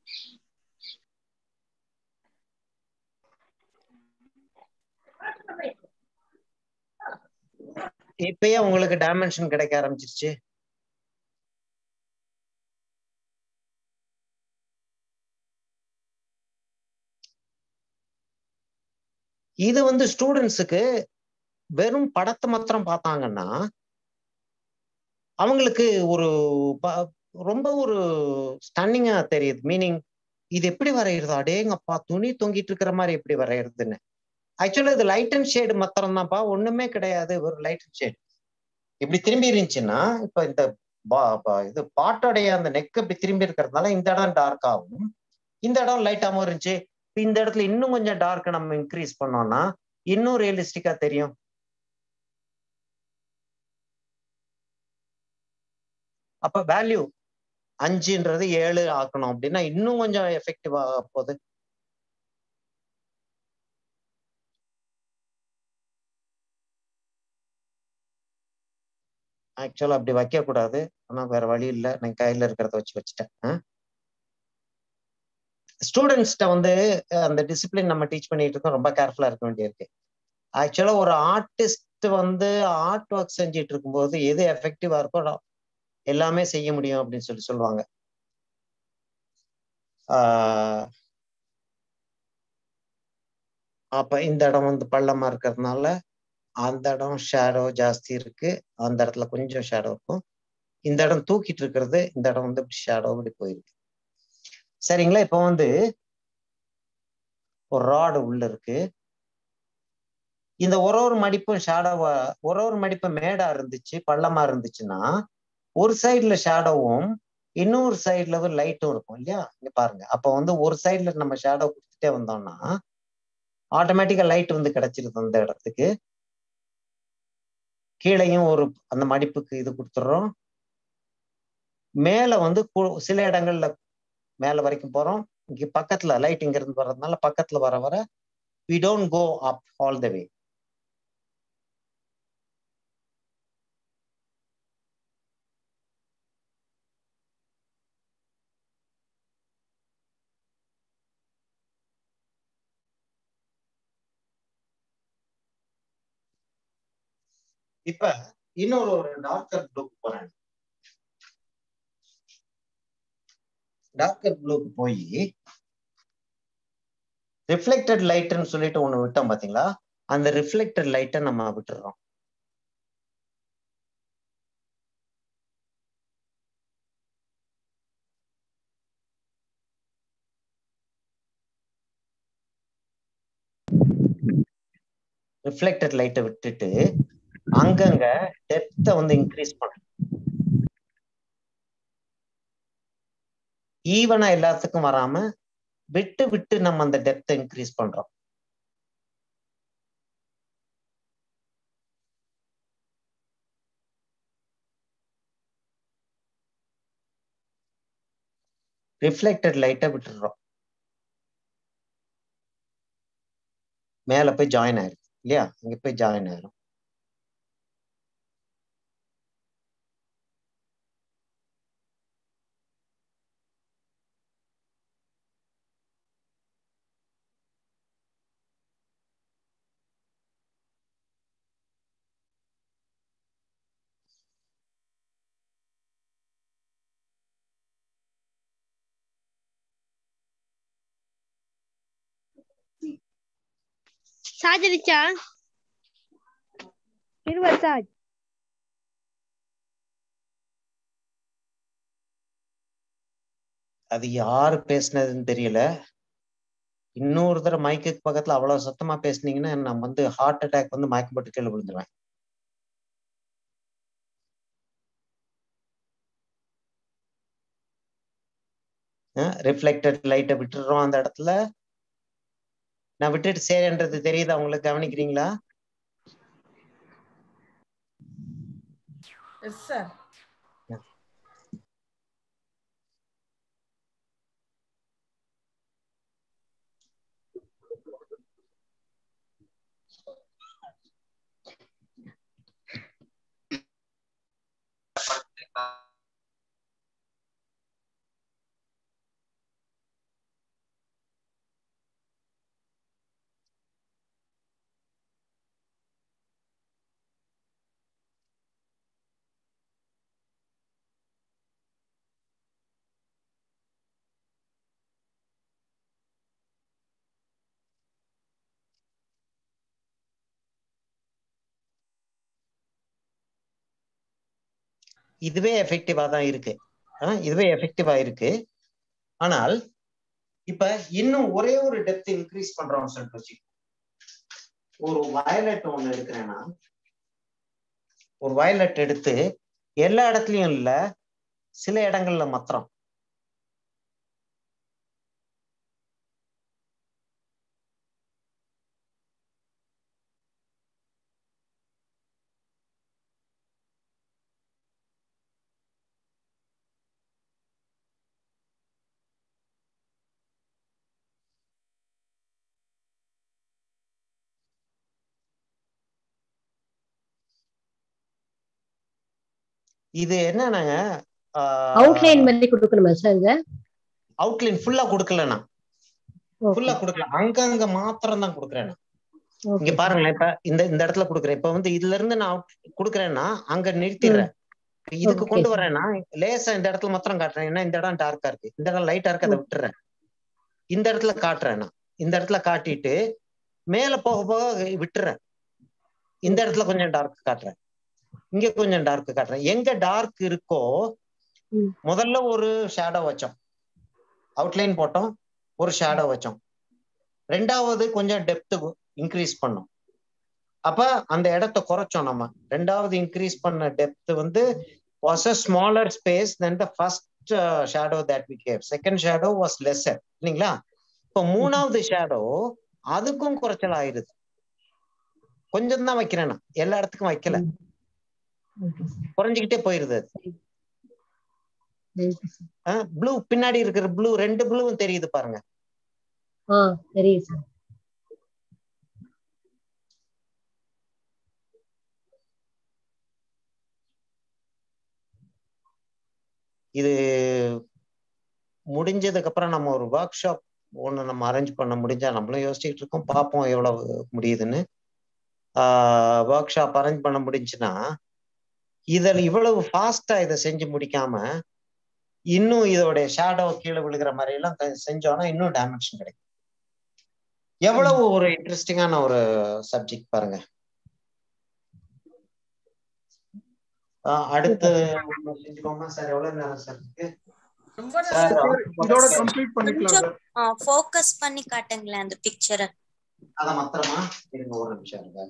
இப்பயே உங்களுக்கு டைமென்ஷன் கிடைக்க ஆரம்பிச்சிருச்சு இது வந்து ஸ்டூடெண்ட்ஸுக்கு வெறும் படத்தை மாத்திரம் பார்த்தாங்கன்னா அவங்களுக்கு ஒரு ரொம்ப ஒரு ஸ்டன்னிங்கா தெரியுது மீனிங் இது எப்படி வரைகிறது அடேங்கப்பா துணி தொங்கிட்டு இருக்கிற மாதிரி எப்படி வரைகிறதுன்னு ஆக்சுவலா இது லைட் அண்ட் ஷேடு மாத்திரம் தான்ப்பா ஒண்ணுமே கிடையாது ஒரு லைட் அண்ட் ஷேடு இப்படி திரும்பி இருந்துச்சுன்னா இப்ப இந்த இது பாட்டோடைய அந்த நெக் இப்படி திரும்பி இருக்கிறதுனால இந்த இடம் டார்க் ஆகும் இந்த இடம் லைட்டாகவும் இருந்துச்சு இந்த இடத்துல இன்னும் கொஞ்சம் டார்க் நம்ம இன்க்ரீஸ் பண்ணோம்னா இன்னும் ரியலிஸ்டிக்கா தெரியும் அப்ப வேல்யூ அஞ்சுன்றது ஏழு ஆக்கணும் அப்படின்னா இன்னும் கொஞ்சம் எஃபெக்டிவ் ஆக போகுது ஆக்சுவலா அப்படி வைக்க கூடாது ஆனா வேற வழி இல்லை நான் கையில இருக்கிறத வச்சு வச்சுட்டேன் ஸ்டூடெண்ட்ஸ்கிட்ட வந்து அந்த டிசிப்ளின் நம்ம டீச் பண்ணிட்டு இருக்கோம் ரொம்ப கேர்ஃபுல்லா இருக்க வேண்டியிருக்கு ஆக்சுவலா ஒரு ஆர்டிஸ்ட் வந்து ஆர்ட் ஒர்க் செஞ்சுட்டு இருக்கும்போது எது எஃபெக்டிவா இருக்கோ எல்லாமே செய்ய முடியும் அப்படின்னு சொல்லி சொல்லுவாங்க அப்ப இந்த இடம் வந்து பள்ளமா இருக்கிறதுனால அந்த இடம் ஷேடோ ஜாஸ்தி இருக்கு அந்த இடத்துல கொஞ்சம் ஷேடோ இருக்கும் இந்த இடம் தூக்கிட்டு இருக்கிறது இந்த இடம் வந்து ஷேடோ இப்படி போயிருக்கு சரிங்களா இப்போ வந்து ஒரு ராடு உள்ள இருக்கு இந்த ஒரு ஒரு மடிப்பும் ஷேடோவா ஒரு ஒரு மடிப்பும் மேடா இருந்துச்சு பள்ளமா இருந்துச்சுன்னா ஒரு சைடுல ஷேடோவும் இன்னொரு சைடுல ஒரு லைட்டும் இருக்கும் இல்லையா இங்க பாருங்க அப்போ வந்து ஒரு சைடுல நம்ம ஷேடோ கொடுத்துட்டே வந்தோம்னா ஆட்டோமேட்டிக்கா லைட் வந்து கிடைச்சிருது அந்த இடத்துக்கு கீழையும் ஒரு அந்த மடிப்புக்கு இது கொடுத்துட்றோம் மேல வந்து சில இடங்கள்ல மேல வரைக்கும் போறோம் இங்க பக்கத்துல லைட் இங்க இருந்து வர்றதுனால பக்கத்துல வர வர we don't go up all the way இப்ப இன்னொரு ஒரு டார்க்கர் ப்ளூக்கு போறேன் டார்க்கர் ப்ளூக்கு போய் ரிஃப்ளெக்டட் லைட்னு சொல்லிட்டு ஒண்ணு விட்டோம் பாத்தீங்களா அந்த ரிஃப்ளெக்டட் லைட்டை நம்ம விட்டுறோம் ரிஃப்ளெக்டட் லைட்டை விட்டுட்டு அங்கங்க டெப்த்தை வந்து இன்க்ரீஸ் பண்ணணும் ஈவனா எல்லாத்துக்கும் வராம விட்டு விட்டு நம்ம அந்த டெப்த்தை இன்க்ரீஸ் பண்றோம் ரிஃப்ளெக்டட் லைட்டை விட்டுடுறோம் மேல போய் ஜாயின் ஆயிருக்கு இல்லையா இங்க போய் ஜாயின் ஆயிரும் சாஜரிச்சா இருவர் சாஜ் அது யாரு பேசுனதுன்னு தெரியல இன்னொரு தடவை மைக்குக்கு பக்கத்துல அவ்வளவு சத்தமா பேசுனீங்கன்னா நான் வந்து ஹார்ட் அட்டாக் வந்து மயக்கம் போட்டு கீழே விழுந்துருவேன் ரிஃப்ளெக்டட் லைட்டை விட்டுடுறோம் அந்த இடத்துல நான் விட்டுட்டு சேரன்றது தெரியுதா உங்களுக்கு கவனிக்கிறீங்களா எஸ் சார் இதுவே எஃபெக்டிவா தான் இருக்கு ஆஹ் இதுவே எஃபெக்டிவா இருக்கு ஆனால் இப்ப இன்னும் ஒரே ஒரு டெப்த் இன்க்ரீஸ் பண்றோம்னு சொல்லிட்டு வச்சு ஒரு வயலட் ஒண்ணு எடுக்கிறேன்னா ஒரு வயலட் எடுத்து எல்லா இடத்துலயும் இல்ல சில இடங்கள்ல மாத்திரம் இது என்னன்னாங்க அவுட்லைன் மாதிரி கொடுக்கணுமா சார் இத அவுட்லைன் ஃபுல்லா கொடுக்கல நான் ஃபுல்லா கொடுக்கல அங்கங்க மாத்திரம் தான் கொடுக்குறேன் நான் இங்க பாருங்களேன் இப்ப இந்த இந்த இடத்துல கொடுக்குறேன் இப்ப வந்து இதுல இருந்து நான் out கொடுக்குறேன்னா அங்க நிறுத்திடுறேன் இதுக்கு Okay, கொண்டு sir. வரேன்னா லேசா இந்த இடத்துல மாத்திரம் காட்டுறேன் ஏன்னா இந்த இடம் டார்க்கா இருக்கு இந்த இடம் லைட்டா இருக்கு அதை விட்டுறேன் இந்த இடத்துல காட்டுறேன் நான் இந்த இடத்துல காட்டிட்டு மேல போக போக விட்டுறேன் இந்த இடத்துல கொஞ்சம் டார்க் காட்டுறேன் இங்க கொஞ்சம் டார்க் காட்டுறேன் எங்க டார்க் இருக்கோ ம். முதல்ல ஒரு ஷேடோ வச்சோம் அவுட்லைன் போட்டோம் ஒரு ஷேடோ வச்சோம் ரெண்டாவது கொஞ்சம் டெப்த் இன்க்ரீஸ் பண்ணோம் அப்ப அந்த இடத்த குறைச்சோம் நம்ம ரெண்டாவது இன்க்ரீஸ் பண்ண டெப்த் வந்து was a smaller space then the first shadow that we gave second shadow was lesser இல்லைங்களா இப்போ மூணாவது ஷேடோ அதுக்கும் குறைச்சல் ஆயிருது கொஞ்சம் தான் வைக்கிறேன் நான் எல்லா இடத்துக்கும் வைக்கல குறைஞ்சுக்கிட்டே போயிருது அது ப்ளூ பின்னாடி இருக்கிற ப்ளூ ரெண்டு ப்ளூவும் தெரியுது பாருங்க ஆ தெரியும் சார் இது முடிஞ்சதுக்கு அப்புறம் நம்ம ஒரு ஒர்க் ஷாப் ஒன்று நம்ம அரேஞ்ச் பண்ண முடிஞ்சா நம்மளும் யோசிச்சுட்டு இருக்கோம் பார்ப்போம் எவ்வளவு முடியுதுன்னு ஒர்க் ஷாப் அரேஞ்ச் பண்ண முடிஞ்சுன்னா இதில் இவ்வளவு ஃபாஸ்டா இதை செஞ்சு முடிக்காம இன்னும் இதோடைய ஷேடோ கீழே விழுகிற மாதிரி எல்லாம் க- செஞ்சோம்னா இன்னும் டைமென்ஷன் கிடைக்கும் எவ்வளவு ஒரு இன்ட்ரெஸ்டிங்கான ஒரு சப்ஜெக்ட் பாருங்க ஆஹ் அடுத்து ஒண்ணு செஞ்சுக்கோமா சார் எவ்வளவு நேரம் சார் இருக்கு ரொம்ப சார் நல்லா சார் இதோட கம்ப்ளீட் பண்ணிக்கலாம் கொஞ்சம் சார் ஃபோக்கஸ் பண்ணி காட்டுங்களேன் அந்த பிக்சரை அத மாத்திரமா இருங்க ஒரு நிமிஷம் இருங்க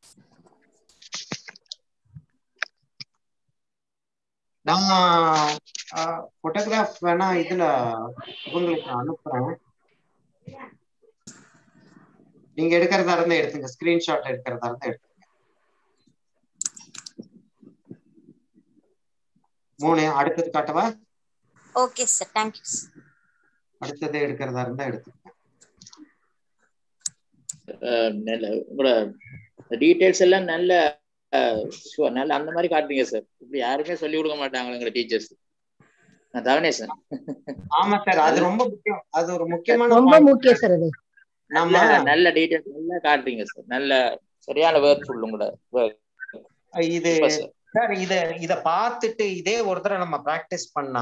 நான் போட்டோகிராஃப் வேணா இதுல உங்களுக்கு அனுப்புறேன் நீங்க எடுக்கிறதா இருந்தா எடுத்துங்க ஸ்கிரீன்ஷாட் எடுக்கிறதா இருந்தா எடுத்துங்க மூணு அடுத்தது காட்டவா ஓகே சார் தேங்க்யூ அடுத்தது எடுக்கிறதா இருந்தா எடுத்துங்க அஹ் நல்ல உங்களோட டீடைல்ஸ் எல்லாம் நல்ல அஹ், sure, நல்ல அந்த மாதிரி காட்டுறீங்க சார் இப்படி யாருமே சொல்லி கொடுக்க மாட்டாங்க எங்க டீச்சர்ஸ் நான் தவனேசன் ஆமா சார் அது ரொம்ப முக்கியம் அது ஒரு முக்கியமான ரொம்ப point. முக்கியம் சார் அது நம்ம நல்ல நல்ல டீடைல்ஸ் நல்லா காட்டுறீங்க சார் நல்ல சரியான வேர்ட் ஃபுல் உங்களோட work. இது Super, sir. சார் இத இத பார்த்துட்டு இதே ஒரு தடவை நம்ம பிராக்டிஸ் பண்ணா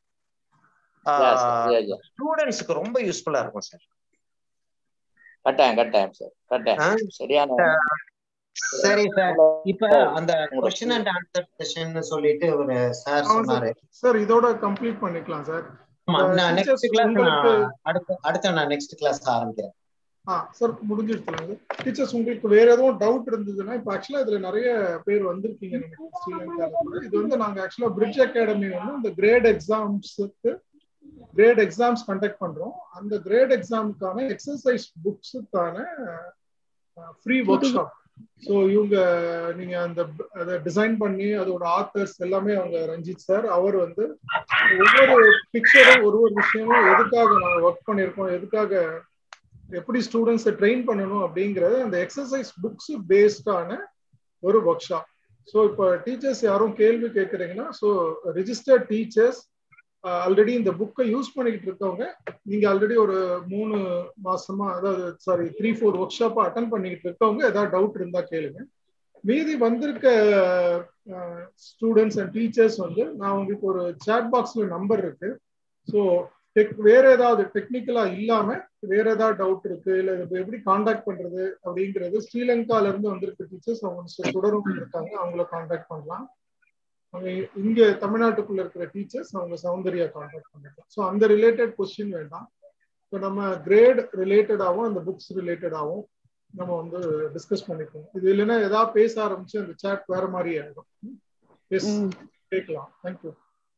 Yeah, sir. Yeah, yeah. ஸ்டூடெண்ட்ஸ்க்கு ரொம்ப யூஸ்ஃபுல்லா இருக்கும் சார் கட்டாயம் கட்டாயம் சார் கட்டாயம் சரியான சரி சார் இப்ப அந்த கொஸ்டின் அண்ட் ஆன்சர் செஷன் சொல்லிட்டு ஒரு சார் ஆமா சொன்னாரு சார் சார் இதோட கம்ப்ளீட் பண்ணிக்கலாம் சார் ஆமா இந்த நான் teachers நெக்ஸ்ட் கிளாஸ் உங்களுக்கு அடுத்த அடுத்த நான் நெக்ஸ்ட் கிளாஸ் ஆரம்பிக்கிறேன் ஆ சார் முடிஞ்சிருச்சுங்க டீச்சர்ஸ் உங்களுக்கு வேற எதுவும் டவுட் இருந்ததுன்னா இப்போ ஆக்சுவலா இதுல நிறைய பேர் வந்திருக்கீங்க நினைக்கிறேன் ஸ்ரீலங்கால கூட இது வந்து நாங்க ஆக்சுவலா பிரிட்ஜ் அகாடமி வந்து இந்த கிரேட் எக்ஸாம்ஸுக்கு கிரேட் எக்ஸாம்ஸ் கண்டக்ட் பண்றோம் அந்த கிரேட் எக்ஸாமுக்கான எக்ஸசைஸ் புக்ஸுக்கான ஃப்ரீ ஒர்க் ஷாப் ஸோ இவங்க நீங்க அந்த அதை டிசைன் பண்ணி அதோட ஆத்தர்ஸ் எல்லாமே அவங்க ரஞ்சித் சார் அவர் வந்து ஒவ்வொரு பிக்சரும் ஒரு ஒரு விஷயமும் எதுக்காக நாங்க ஒர்க் பண்ணியிருக்கோம் எதுக்காக எப்படி ஸ்டூடெண்ட்ஸை ட்ரெயின் பண்ணணும் அப்படிங்கறது அந்த எக்ஸசைஸ் புக்ஸ் பேஸ்டான ஒரு ஒர்க் ஷாப் ஸோ இப்போ டீச்சர்ஸ் யாரும் கேள்வி கேட்குறீங்கன்னா ஸோ ரிஜிஸ்டர்ட் டீச்சர்ஸ் ஆல்ரெடி இந்த புக்கை யூஸ் பண்ணிக்கிட்டு இருக்கவங்க நீங்க ஆல்ரெடி ஒரு மூணு மாசமா அதாவது சாரி த்ரீ ஃபோர் ஒர்க் ஷாப்பை அட்டன் பண்ணிக்கிட்டு இருக்கவங்க ஏதாவது டவுட் இருந்தா கேளுங்க மீதி வந்திருக்க ஸ்டூடெண்ட்ஸ் அண்ட் டீச்சர்ஸ் வந்து நான் உங்களுக்கு ஒரு சேட் பாக்ஸ்ல நம்பர் இருக்கு ஸோ டெக் வேற ஏதாவது டெக்னிக்கலா இல்லாம வேற ஏதாவது டவுட் இருக்கு இல்ல இது எப்படி காண்டாக்ட் பண்றது அப்படிங்கிறது ஸ்ரீலங்கால இருந்து வந்திருக்க டீச்சர்ஸ் அவங்க தொடரும் இருக்காங்க அவங்கள காண்டாக்ட் பண்ணலாம் அவங்க இங்க தமிழ்நாட்டுக்குள்ள இருக்கிற டீச்சர்ஸ் அவங்க சௌந்தர்யா காண்டாக்ட் பண்ணிக்கலாம் ஸோ அந்த ரிலேட்டட் கொஸ்டின் வேண்டாம் இப்போ நம்ம கிரேட் ரிலேட்டடாகவும் அந்த புக்ஸ் ரிலேட்டடாகவும் நம்ம வந்து டிஸ்கஸ் பண்ணிக்கணும் இது இல்லைன்னா ஏதாவது பேச ஆரம்பிச்சு அந்த சாட் வேற மாதிரி ஆயிடும் எஸ் கேட்கலாம் thank you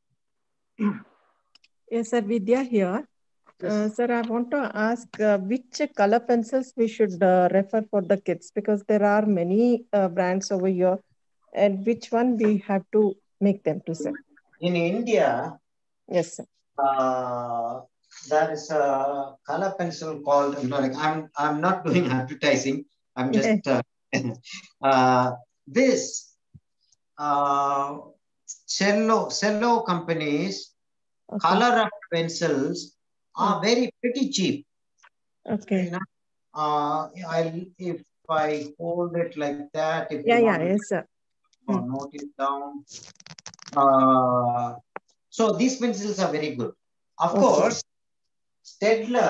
Yes, sir, Vidya here. Uh, sir, I want to ask uh, which color pencils we should uh, refer for the kids because there are many uh, brands over here, and which one we have to make them to sir. In India, Yes, sir. uh, there is a color pencil called. No, like I'm I'm not doing advertising. I'm just uh, uh, this uh, cello cello companies color of pencils are very pretty cheap. Okay. You know, uh, I'll if I hold it like that. If Yeah, you yeah, want to yes, sir. or note it down. Uh, so these pencils are very good. Of Okay. course, Stedler,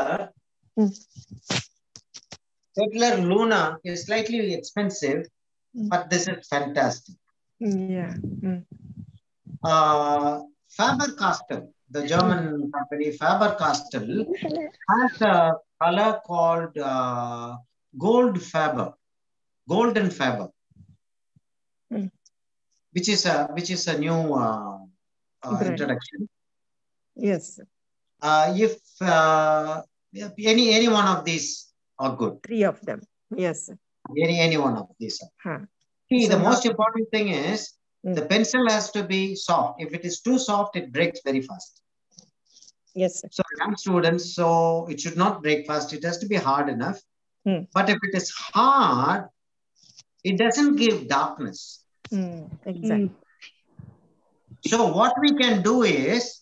Stedler Luna is slightly expensive, but this is fantastic. Yeah. Mm. Uh, Faber-Castell, the German company Faber-Castell, has a color called uh, Gold Faber, Golden Faber, Mm. which is a which is a new uh, uh, Brand. introduction. Yes, sir. Uh, if uh, any any one of these are good, three of them. Yes, sir. any any one of these. Are. Huh. See, So the now- most important thing is the pencil has to be soft. If it is too soft, it breaks very fast. Yes, sir. So young students, so it should not break fast. It has to be hard enough. Hmm. But if it is hard, it doesn't give darkness. Mm. Exactly. So what we can do is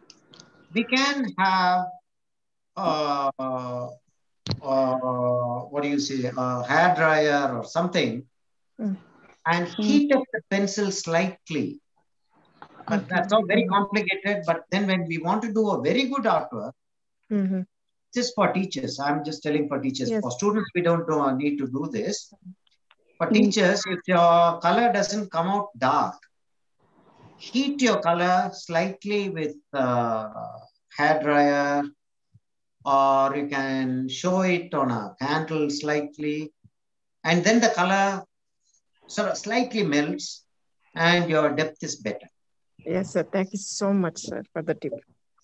we can have uh, uh, what do you say, a hair dryer or something, Mm. and heat up the pencil slightly. But that's all very complicated. But then when we want to do a very good artwork, Mhm. this is for teachers. I'm just telling for teachers. Yes. For students, we don't do, need to do this. For teachers, if your color doesn't come out dark, heat your color slightly with uh, hair dryer, or you can show it on a candle slightly, and then the color sort of slightly melts, and your depth is better. Yes, sir. Thank you so much, sir, for the tip.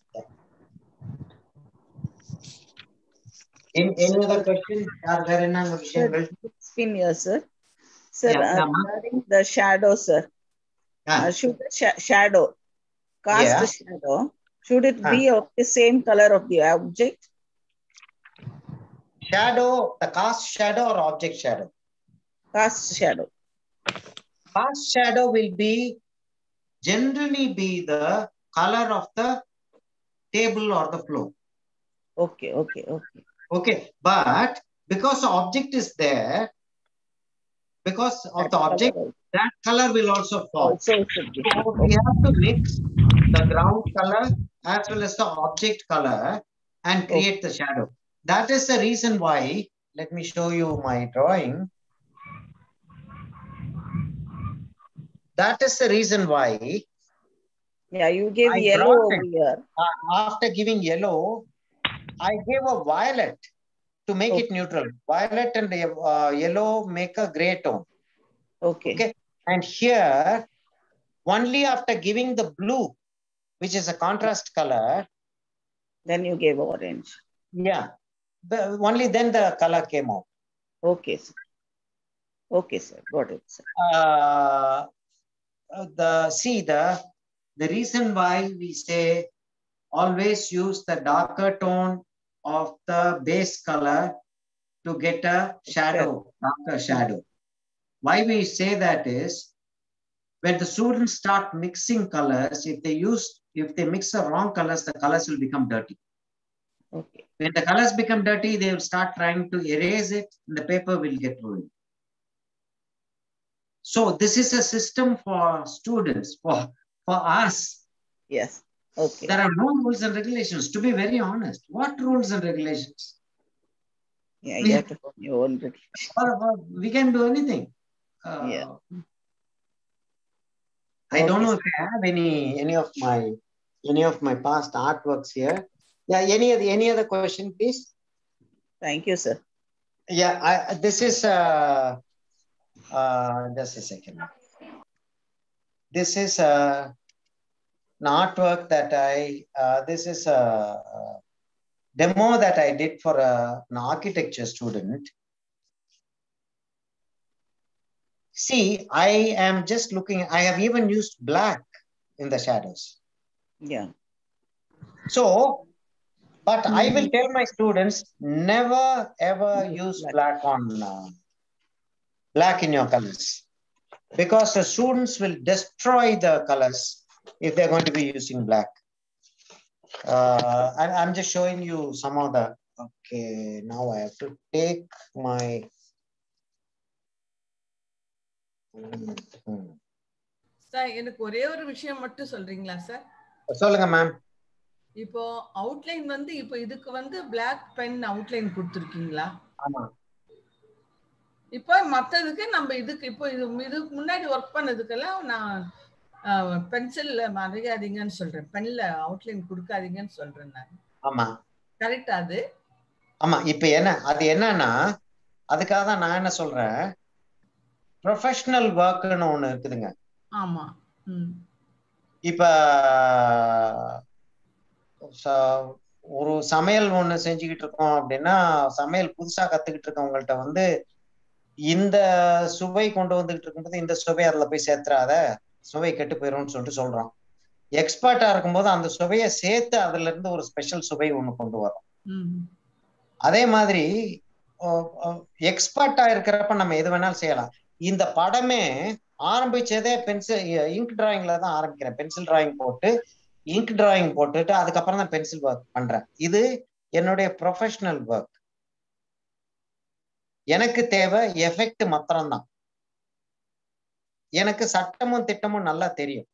Any, any other question? Are there any other விஷயங்கள்? Spin here, sir. Sir, Yeah, uh, yeah, ma'am. regarding the shadow, sir. Ah. Uh, should the sha- shadow, cast Yeah. shadow, should it Ah. be of the same color of the object? Shadow, the cast shadow or object shadow? Cast shadow. Cast shadow will be generally be the color of the table or the floor. Okay, okay, okay. Okay, but because the object is there, because of the object, that color will also fall. Also should be. So we have to mix the ground color as well as the object color and create the shadow. That is the reason why, let me show you my drawing. That is the reason why Yeah, you gave I yellow brought over it. here. uh, after giving yellow, I gave a violet to make it neutral. Violet and uh, yellow make a gray tone. Okay. Okay. And here, only after giving the blue, which is a contrast color, Then you gave orange. yeah, the, only then the color came out. Okay, sir. Okay, sir. Got it, sir. Uh, uh, the see the the reason why we say always use the darker tone of the base color to get a shadow, darker shadow. Why we say that is when the students start mixing colors, if they use if they mix the wrong colors, the colors will become dirty. Okay. When the colors become dirty, they will start trying to erase it, and the paper will get ruined. So this is a system for students, for, for us. Yes. Okay. There are no rules and regulations. To be very honest, what rules and regulations? Yeah, you have to form your own regulation. Or, or we can do anything. Uh, Yeah. I don't know if I have any any of my any of my past artworks here. Yeah, any other any other question, please? Thank you, sir. Yeah, I this is uh uh just a second. This is uh an artwork that I uh, this is a, a demo that I did for a, an architecture student. See, I am just looking, I have even used black in the shadows. Yeah. So, but I will tell my students never ever use black on uh, black in your colors because the students will destroy the colors if they're going to be using black. Uh, and I'm just showing you some of the. Okay, now I have to take my. Mhm. Sir எனக்கு ஒரே ஒரு விஷயம் மட்டும் சொல்றீங்களா sir சொல்லுங்க ma'am இப்போ outline வந்து இப்போ இதுக்கு வந்து பிளாக் பென் அவுட்லைன் கொடுத்துருக்கீங்களா ஆமா இப்போ மத்ததுக்கு நம்ம இதுக்கு இப்போ இது இதுக்கு முன்னாடி ஒர்க் பண்ணதுக்கெல்லாம் நான் பென்சில்ல மறையாதீங்கன்னு சொல்றேன் பென்ல அவுட்லைன் கொடுக்காதீங்கன்னு சொல்றேன் நான் ஆமா கரெக்டா அது ஆமா இப்ப என்ன அது என்னன்னா அதுக்காக தான் நான் என்ன சொல்றேன் ப்ரொஃபஷனல் ஒர்க்னு ஒண்ணு இருக்குதுங்க ஆமா ம் இப்ப ச- ஒரு சமையல் ஒண்ணு செஞ்சுக்கிட்டு இருக்கோம் அப்படின்னா சமையல் புதுசா கத்துக்கிட்டு இருக்கவங்கள்ட்ட வந்து இந்த சுவை கொண்டு வந்துகிட்டு இருக்கும்போது இந்த சுவை அதுல போய் சேர்த்துறாத சுவை கெட்டு போயிரும்னு சொல்லிட்டு சொல்றோம் எக்ஸ்பர்ட்டா இருக்கும்போது அந்த சுவையை சேர்த்து அதுல இருந்து ஒரு ஸ்பெஷல் சுவை ஒண்ணு கொண்டு வரும் ம் அதே மாதிரி எக்ஸ்பர்ட்டா இருக்கிறப்ப நம்ம எது வேணாலும் செய்யலாம் இந்த படமே ஆரம்பிச்சதே பென்சில் இங்க் டிராயிங்ல தான் ஆரம்பிக்கிறேன் பென்சில் டிராயிங் போட்டு இங்க் டிராயிங் போட்டுட்டு அதுக்கப்புறம் தான் பென்சில் ஒர்க் பண்றேன் இது என்னுடைய ப்ரொஃபஷனல் ஒர்க் எனக்கு தேவை எஃபெக்ட் மாத்திரம்தான் எனக்கு சட்டமும் திட்டமும் நல்லா தெரியும்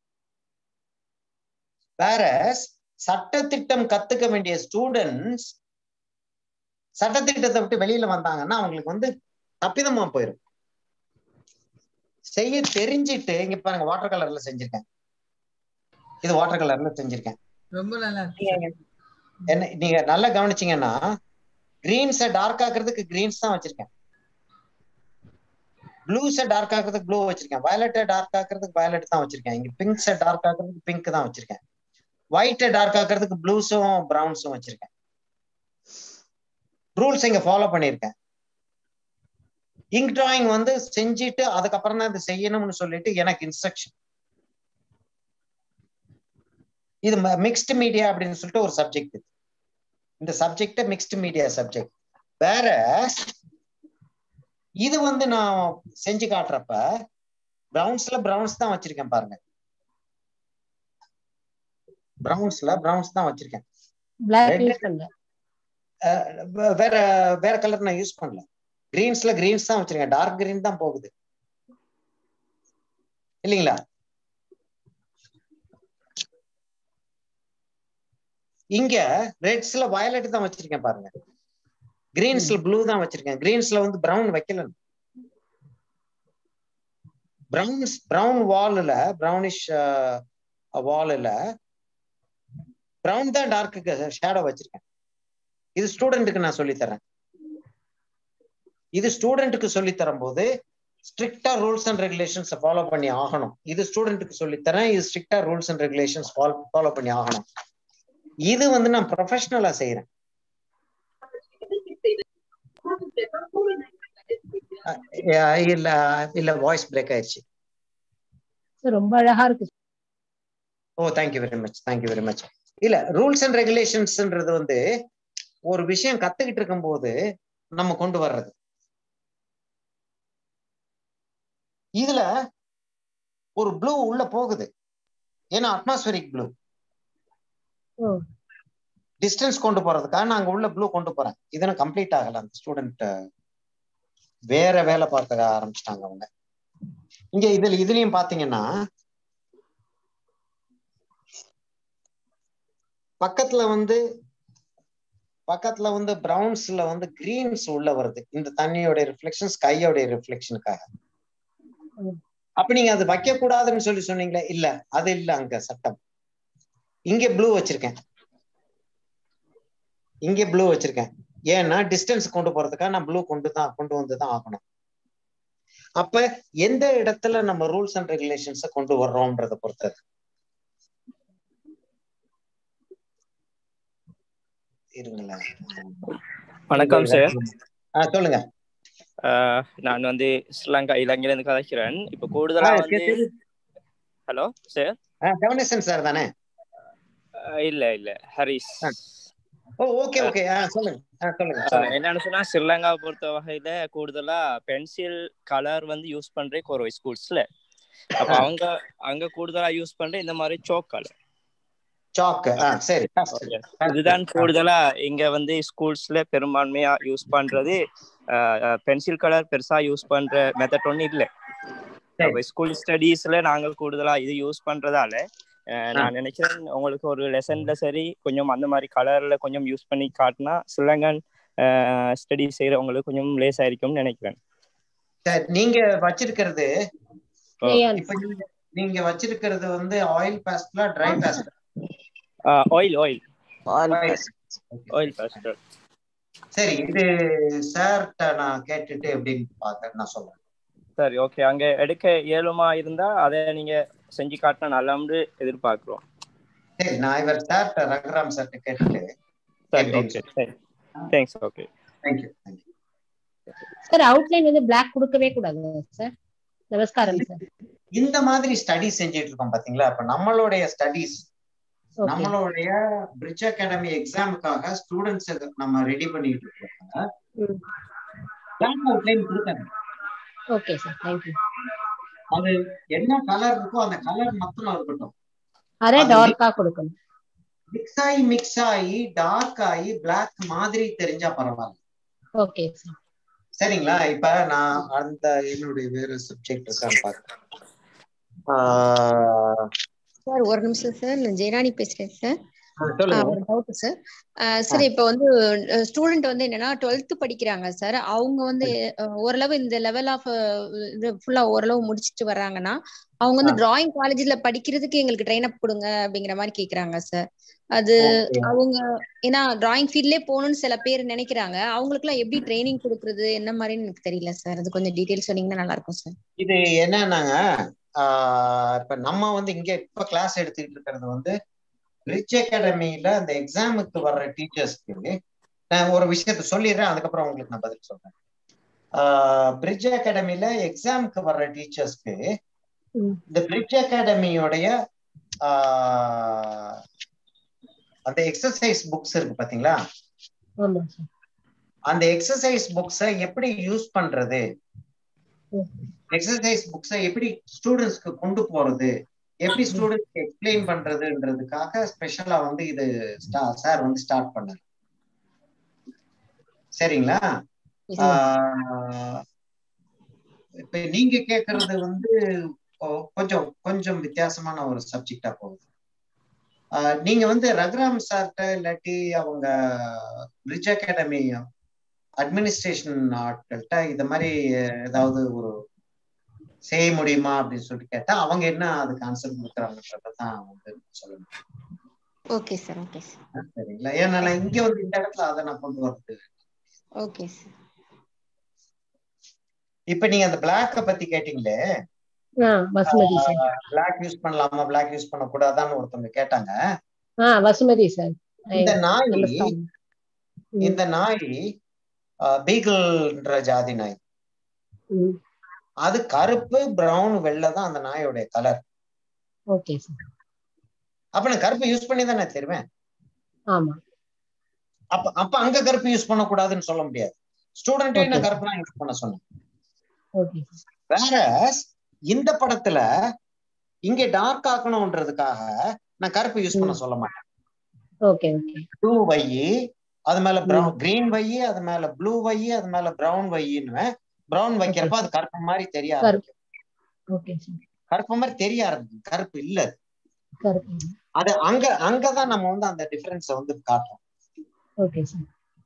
வேற சட்டத்திட்டம் கத்துக்க வேண்டிய ஸ்டூடெண்ட்ஸ் சட்டத்திட்டத்தை விட்டு வெளியில வந்தாங்கன்னா அவங்களுக்கு வந்து தப்பிதமா போயிடும் செய்ய தெரிஞ்சிட்டு இங்க பாருங்க வாட்டர் கலர்ல செஞ்சிருக்கேன் இது வாட்டர் கலர்ல செஞ்சிருக்கேன் ரொம்ப நல்லா இருக்கு என்ன நீங்க நல்லா கவனிச்சீங்கன்னா கிரீன்ஸை டார்க் ஆக்குறதுக்கு கிரீன்ஸ் தான் வச்சிருக்கேன் ப்ளூஸை டார்க் ஆக்குறதுக்கு ப்ளூ வச்சிருக்கேன் வயலட்டை டார்க் ஆக்குறதுக்கு வயலட் தான் வச்சிருக்கேன் இங்க பிங்க்ஸை டார்க் ஆக்குறதுக்கு பிங்க் தான் வச்சிருக்கேன் ஒயிட்டை டார்க் ஆக்குறதுக்கு ப்ளூஸும் ப்ரௌன்ஸும் வச்சிருக்கேன் ரூல்ஸ் இங்க ஃபாலோ பண்ணியிருக்கேன் இங்க் டிராயிங் வந்து செஞ்சுட்டு அதுக்கப்புறம் தான் இது செய்யணும்னு சொல்லிட்டு எனக்கு இன்ஸ்ட்ரக்ஷன் இது மிக்ஸ்டு மீடியா அப்படின்னு சொல்லிட்டு ஒரு சப்ஜெக்ட் இந்த சப்ஜெக்ட் மிக்ஸ்டு மீடியா சப்ஜெக்ட் வேற இது வந்து நான் செஞ்சு காட்டுறப்ப பிரவுன்ஸ்ல பிரவுன்ஸ் தான் வச்சிருக்கேன் பாருங்க பிரவுன்ஸ்ல பிரவுன்ஸ் தான் வச்சிருக்கேன் பிளாக் Red- யூஸ் பண்ணல அஹ் வேற வேற கலர் நான் யூஸ் பண்ணல கிரீன்ஸ்ல கிரீன்ஸ் தான் வச்சிருக்கேன் டார்க் கிரீன் தான் போகுது இல்லைங்களா இங்க ரெட்ஸ்ல வயலட் தான் வச்சிருக்கேன் பாருங்க கிரீன்ஸ்ல ப்ளூ தான் வச்சிருக்கேன் கிரீன்ஸ்ல வந்து பிரவுன் வைக்கல பிரவுன்ஸ் பிரவுன் வால்ல பிரவுனிஷ் வால்ல பிரவுன் தான் டார்க்கு ஷேடோ வச்சிருக்கேன் இது ஸ்டூடெண்ட்டுக்கு நான் சொல்லி தரேன் இது ஸ்டூடெண்ட்டுக்கு சொல்லி தரும்போது ஸ்ட்ரிக்டா ரூல்ஸ் அண்ட் ரெகுலேஷன்ஸ் ஃபாலோ பண்ணி ஆகணும் இது ஸ்டூடெண்ட்டுக்கு சொல்லி தரேன் இது ஸ்ட்ரிக்டா ரூல்ஸ் அண்ட் ரெகுலேஷன்ஸ் ஃபாலோ பண்ணி ஆகணும் இது வந்து நான் ப்ரொஃபஷனலா செய்யறேன் அஹ் இல்ல இல்ல வாய்ஸ் பிரேக் ஆயிடுச்சு சார் ரொம்ப அழகா இருக்கு oh thank you very much thank you very much இல்ல ரூல்ஸ் அண்ட் ரெகுலேஷன்ஸ்ன்றது வந்து ஒரு விஷயம் கத்துக்கிட்டு இருக்கும்போது நம்ம கொண்டு வர்றது இதுல ஒரு ப்ளூ உள்ள போகுது ஏன்னா அட்மாஸ்பரிக் ப்ளூ ஓ டிஸ்டன்ஸ் கொண்டு போறதுக்காக நான் அங்க உள்ள ப்ளூ கொண்டு போறேன் இதெல்லாம் கம்ப்ளீட் ஆகல அந்த ஸ்டூடெண்ட் வேற வேலை பார்க்க ஆரம்பிச்சிட்டாங்க அவங்க இங்க இதுல இதுலயும் பாத்தீங்கன்னா பக்கத்துல வந்து பக்கத்துல வந்து பிரவுன்ஸ்ல வந்து கிரீன்ஸ் உள்ள வருது இந்த தண்ணியோட ரிஃப்ளெக்ஷன் ஸ்கையோட ரிஃப்ளெக்ஷனுக்காக அப்ப நீங்க அது வைக்க கூடாதுன்னு சொல்லி சொன்னீங்களே இல்ல அது இல்ல அங்க சட்டம் இங்க ப்ளூ வச்சிருக்கேன் இங்க ப்ளூ வச்சிருக்கேன் ஏன்னா டிஸ்டன்ஸ் கொண்டு போறதுக்காக நான் ப்ளூ கொண்டு தான் கொண்டு வந்து தான் ஆகணும் அப்ப எந்த இடத்துல நம்ம ரூல்ஸ் அண்ட் ரெகுலேஷன்ஸ கொண்டு வர்றோம்ன்றத பொறுத்தது இருங்களேன் வணக்கம் சார் ஆ சொல்லுங்க நான் வந்து ஸ்ரீலங்கா இலங்கையிலேருந்து கதைக்கிறேன் இப்போ கூடுதலா ஆ, வந்து சரி. ஹலோ சார் கவனேசன் சார் தானே இல்ல இல்ல ஹரிஸ் ஓ ஓகே ஓகே ஆ சொல்லுங்க ஆ சொல்லுங்க ஆஹ் சொல்லுங்க என்னன்னு சொன்னா ஸ்ரீலங்கா பொறுத்த வகையில கூடுதலா பென்சில் கலர் வந்து யூஸ் பண்றே குறவை ஸ்கூல்ஸ்ல அப்ப அவங்க அங்க கூடுதலா யூஸ் பண்ற இந்த மாதிரி சோக் கலர் சாக் ஆ சரி இதுதான் கூடுதலா இங்க வந்து ஸ்கூல்ஸ்ல பெரும்பான்மையா யூஸ் பண்றது பென்சில் கலர் பெருசா யூஸ் பண்ற மெத்தட் ஒண்ணு இல்ல அப்ப ஸ்கூல் ஸ்டடீஸ்ல நாங்க கூடுதலா இது யூஸ் பண்றதால அஹ், நான் நினைக்கிறேன் உங்களுக்கு ஒரு லெசன்ல சரி கொஞ்சம் அந்த மாதிரி கலர்ல கொஞ்சம் யூஸ் பண்ணி காட்டினா ஸ்ரீலங்கன் ஸ்டடி செய்யறவங்களுக்கு கொஞ்சம் லேஸ் ஆயிருக்கும்னு நினைக்கிறேன் சரி நீங்க வச்சிருக்கிறது Crayons. இப்ப நீங்க நீங்க வச்சிருக்கிறது வந்து ஆயில் பேஸ்ட்லா dry pastel oil oil oil pastel சரி இது சார்ட்ட நான் கேட்டுட்டு எப்படின்னு பார்த்தேன் நான் சொல்றேன் சரி ஓகே அங்க எடுக்க இயலுமா இருந்தா அதை நீங்க செஞ்சு காட்டினா நல்லாம்னு எதிர்பார்க்கிறோம் சரி நான் இவர் சார்ட்ட ரகுராம் சார்ட்ட கேட்டுட்டு சரி ஓகே சரி thanks okay thank you sir outline வந்து பிளாக் கொடுக்கவே கூடாது சார் நமஸ்காரம் சார் இந்த மாதிரி ஸ்டடி செஞ்சுட்டு இருக்கோம் பாத்தீங்களா இப்ப நம்மளுடைய ஸ்டடிஸ் நம்மளுடைய பிரிட்ஜ் அகாடமி எக்ஸாமுக்காக ஸ்டூடெண்ட்ஸ் நம்ம ரெடி பண்ணிட்டு இருக்கோம் பிளாக் அவுட்லைன் கொடுத்தாங்க ஓகே சார் தேங்க்யூ அது என்ன கலர் இருக்கோ அந்த கலர் மாத்திரம் இருக்கட்டும் அதே டார்க்கா கொடுக்கணும் மிக்ஸ் ஆகி மிக்ஸ் ஆகி டார்க் ஆகி பிளாக் மாதிரி தெரிஞ்சா பரவாயில்ல ஓகே சார் சரிங்களா இப்ப நான் அந்த என்னுடைய வேற சப்ஜெக்ட் இருக்கான்னு பார்க்கிறேன் ஆஹ் சார் ஒரு நிமிஷம் சார் நான் ஜெயராணி பேசுறேன் சார் சொல்லுங்க ஒரு டவுட் சார் சார் இப்போ வந்து ஸ்டூடெண்ட் வந்து என்னன்னா டுவெல்த் படிக்கிறாங்க சார் அவங்க வந்து அஹ், ஓரளவு இந்த லெவல் ஆஃப் இது ஃபுல்லா ஓரளவு முடிச்சிட்டு வர்றாங்கன்னா அவங்க வந்து டிராயிங் காலேஜ்ல படிக்கிறதுக்கு எங்களுக்கு ட்ரெயின் அப் கொடுங்க அப்படிங்கிற மாதிரி கேக்குறாங்க சார் அது Okay. அவங்க ஏன்னா டிராயிங் ஃபீல்ட்லயே போகணும்னு சில பேர் நினைக்கிறாங்க அவங்களுக்கு எல்லாம் எப்படி ட்ரைனிங் கொடுக்கறது என்ன மாதிரின்னு எனக்கு தெரியல சார் அது கொஞ்சம் டீடைல் சொன்னீங்கன்னா நல்லா இருக்கும் சார் இது என்னன்னாங்க ஆஹ் இப்ப நம்ம வந்து இங்க இப்ப கிளாஸ் எடுத்துக்கிட்டு இருக்கிறது வந்து ரிச் அகாடமியில அந்த எக்ஸாமுக்கு வர்ற டீச்சர்ஸ்க்கு நான் ஒரு விஷயத்த சொல்லிடுறேன் அதுக்கப்புறம் உங்களுக்கு நான் பதில் சொல்றேன் பிரிட்ஜ் அகாடமியில எக்ஸாமுக்கு வர்ற டீச்சர்ஸ்க்கு இந்த பிரிட்ஜ் அகாடமியோடைய அந்த எக்ஸசைஸ் புக்ஸ் இருக்கு பாத்தீங்களா ஆமா சார் அந்த எக்ஸசைஸ் புக்ஸை எப்படி யூஸ் பண்றது எக்ஸசைஸ் புக்ஸை எப்படி ஸ்டூடெண்ட்ஸ்க்கு கொண்டு போறது எப்படி ஸ்டூடெண்ட்ஸ்க்கு எக்ஸ்பிளைன் பண்றதுன்றதுக்காக ஸ்பெஷலா வந்து இது சார் வந்து ஸ்டார்ட் பண்ணாரு சரிங்களா ஆஹ் இப்ப நீங்க கேக்குறது வந்து கொ- கொஞ்சம் கொஞ்சம் வித்தியாசமான ஒரு சப்ஜெக்டா போகுது ஆஹ் நீங்க வந்து ரகுராம் சார்கிட்ட இல்லாட்டி அவங்க பிரிட்ஜ் அகாடமி அட்மினிஸ்ட்ரேஷன் ஆட்கள்கிட்ட இந்த மாதிரி ஏதாவது ஒரு செய்ய முடியுமா அப்படின்னு சொல்லிட்டு கேட்டா அவங்க என்ன அதுக்கு ஆன்சர் கொடுக்குறாங்கன்றத தான் வந்து சொல்லணும் ஓகே சார் ஓகே சார் சரிங்களா ஏன்னா நான் இங்க வந்து இந்த இடத்துல அதை நான் கொண்டு வரது ஓகே சார் இப்ப நீங்க அந்த பிளாக்க பத்தி கேட்டீங்களே ஆ வசுமதி சார் பிளாக் யூஸ் பண்ணலாமா பிளாக் யூஸ் பண்ண கூடாதான்னு ஒருத்தவங்க கேட்டாங்க ஆ வசுமதி சார் இந்த நாய் நமஸ்காரம் இந்த நாய் பீகிள்ன்ற ஜாதி நாய் ம் அது கருப்பு பிரவுன் வெள்ளை தான் அந்த நாயோடைய கலர் ஓகே சார் அப்ப நான் கருப்பு யூஸ் பண்ணி தான் நான் தருவேன் ஆமா அப்ப அப்ப அங்க கருப்பு யூஸ் பண்ணக்கூடாதுன்னு சொல்ல முடியாது ஸ்டூடெண்ட்டே நான் Okay. கருப்பு தான் யூஸ் பண்ண சொன்னேன் ஓகே வேற இந்த படத்துல இங்க டார்க் ஆக்கணும்ன்றதுக்காக நான் கருப்பு யூஸ் பண்ண சொல்ல மாட்டேன் ஓகே ஓகே ப்ளூ வை அது மேல பிரவுன் கிரீன் வை அது மேல ப்ளூ வை அது மேல பிரவுன் வைன்னு பிரவுன் வைக்கிறப்ப அது கருப்பு மாதிரி தெரிய ஆரம்பிக்கும் ஓகே சார் கருப்பு மாதிரி தெரிய ஆரம்பிக்கும் கருப்பு இல்ல அது. கரெக்ட் அது அங்க அங்கதான் நம்ம வந்து அந்த டிஃபரன்ஸ வந்து காட்டுறோம் ஓகே சார்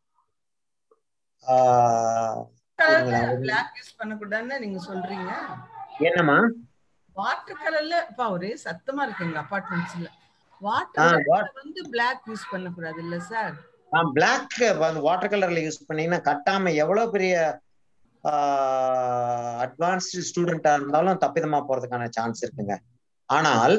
ஆஹ் கலர்ல இருங்களேன். பிளாக் யூஸ் பண்ணக்கூடாதுன்னு நீங்க சொல்றீங்க என்னம்மா வாட்டர் கலர்ல அப்பா ஒரே சத்தமா இருக்குங்க அபார்ட்மெண்ட்ஸ்ல ஆ, வாட்டர் what- வந்து பிளாக் யூஸ் பண்ணக்கூடாது இல்ல சார் பிளாக் வாட்டர் கலர்ல யூஸ் பண்ணீங்கன்னா கட்டாம எவ்வளவு பெரிய அட்வான்ஸ்டு ஸ்டூடெண்டா இருந்தாலும் தப்பிதமா போறதுக்கான சான்ஸ் இருக்குங்க ஆனால்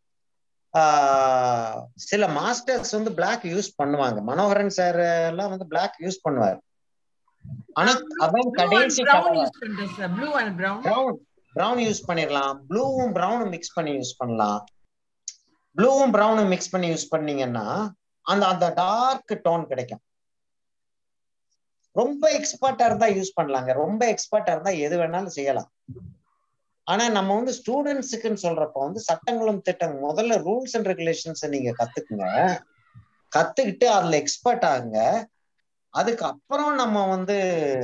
ஆஹ் சில மாஸ்டர்ஸ் வந்து பிளாக் யூஸ் பண்ணுவாங்க மனோகரன் சார் எல்லாம் வந்து பிளாக் யூஸ் பண்ணுவார் ஆனா அதான் கடைசி பிரவுன் யூஸ் பண்றேன் sir blue and brown brown brown use பண்ணிடலாம் ப்ளூவும் பிரவுனும் மிக்ஸ் பண்ணி யூஸ் பண்ணலாம் ப்ளூவும் பிரவுனும் மிக்ஸ் பண்ணி யூஸ் பண்ணீங்கன்னா அந்த அந்த டார்க் டோன் கிடைக்கும் ரொம்ப எக்ஸ்பர்ட்டா இருந்தா யூஸ் பண்ணலாங்க ரொம்ப எக்ஸ்பர்ட்டா இருந்தா எது வேணாலும் செய்யலாம் ஆனா நம்ம வந்து ஸ்டூடெண்ட்ஸுக்குன்னு சொல்றப்ப வந்து சட்டங்களும் திட்டம் முதல்ல ரூல்ஸ் அண்ட் ரெகுலேஷன்ஸ் நீங்க கத்துக்குங்க கத்துக்கிட்டு அதுல எக்ஸ்பர்ட் ஆகுங்க அதுக்கு அப்புறம் நம்ம வந்து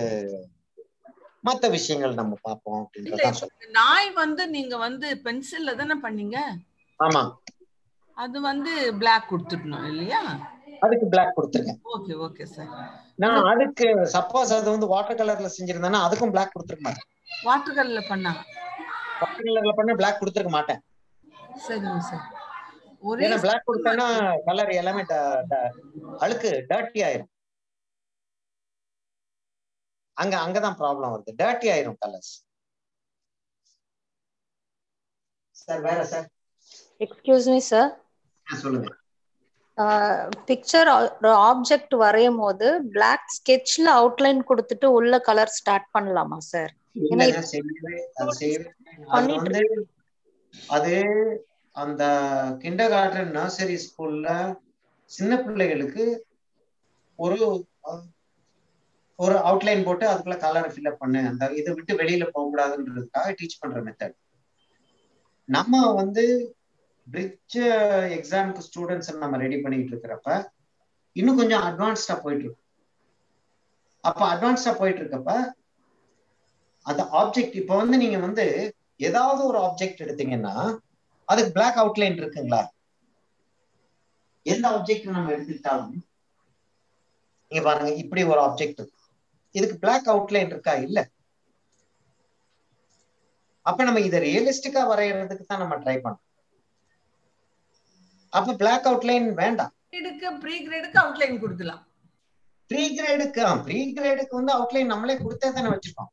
மத்த விஷயங்கள் நம்ம பார்ப்போம் இல்ல அப்படின்றதான் சொல்றேன் இந்த நாய் வந்து நீங்க வந்து பென்சில்ல தானே பண்ணீங்க ஆமா அது வந்து பிளாக் கொடுத்துடணும் இல்லையா அதுக்கு பிளாக் கொடுத்துருக்கேன் ஓகே ஓகே சார் நான் அதுக்கு சப்போஸ் அது வந்து வாட்டர் கலர்ல செஞ்சிருந்தேன்னா அதுக்கும் பிளாக் கொடுத்துருக்க மாட்டேன் வாட்டர் கலர்ல பண்ணா வாட்டர் கலர்ல பண்ண பிளாக் கொடுத்துருக்க மாட்டேன் சரிங்க சார் ஒரே ஏன்னா பிளாக் கொடுத்தேன்னா கலர் எல்லாமே ட- ட- அழுக்கு டர்ட்டி ஆயிரும் அங்க அங்கதான் ப்ராப்ளம் வருது டர்ட்டி ஆயிரும் கலர்ஸ் சார் வேற சார் எக்ஸ்கியூஸ் மீ சார் சொல்லுங்க பிக்சர் ஆப்ஜெக்ட் வரையும் போது பிளாக் ஸ்கெட்ச்ல அவுட்லைன் கொடுத்துட்டு உள்ள கலர் ஸ்டார்ட் பண்ணலாமா சார் ஏன்னா இல்லைங்க செய்யவே அது செய்யவே அது பண்ணிட்டு வந்து அது அந்த கிண்டர் கார்டன் நர்சரி ஸ்கூல்ல சின்ன பிள்ளைகளுக்கு ஒரு ஒரு அவுட்லைன் போட்டு அதுக்குள்ள கலரை ஃபில்அப் பண்ணு அந்த இதை விட்டு வெளியில போக கூடாதுன்றதுக்காக டீச் பண்ற மெத்தட் நம்ம வந்து பிரிட்ஜ் எக்ஸாமுக்கு ஸ்டூடெண்ட்ஸ் நம்ம ரெடி பண்ணிட்டு இருக்கிறப்ப இன்னும் கொஞ்சம் அட்வான்ஸ்டா போயிட்டு இருக்கு அப்ப அட்வான்ஸ்டா போயிட்டு இருக்கப்ப அந்த ஆப்ஜெக்ட் இப்போ வந்து நீங்க வந்து ஏதாவது ஒரு ஆப்ஜெக்ட் எடுத்தீங்கன்னா அதுக்கு பிளாக் அவுட்லைன் இருக்குங்களா எந்த ஆப்ஜெக்ட் நம்ம எடுத்துக்கிட்டாலும் நீங்க பாருங்க இப்படி ஒரு ஆப்ஜெக்ட் இருக்கு இதுக்கு பிளாக் அவுட்லைன் இருக்கா இல்ல அப்ப நம்ம இதை ரியலிஸ்டிக்கா வரையறதுக்கு தான் நம்ம ட்ரை பண்ணோம் அப்ப பிளாக் அவுட்லைன் வேண்டாம் கிரேடுக்கு ப்ரீ கிரேடுக்கு அவுட்லைன் கொடுக்கலாம் ப்ரீ கிரேடுக்கு ப்ரீ கிரேடுக்கு வந்து அவுட்லைன் நம்மளே கொடுத்தே தானே வச்சிருக்கோம்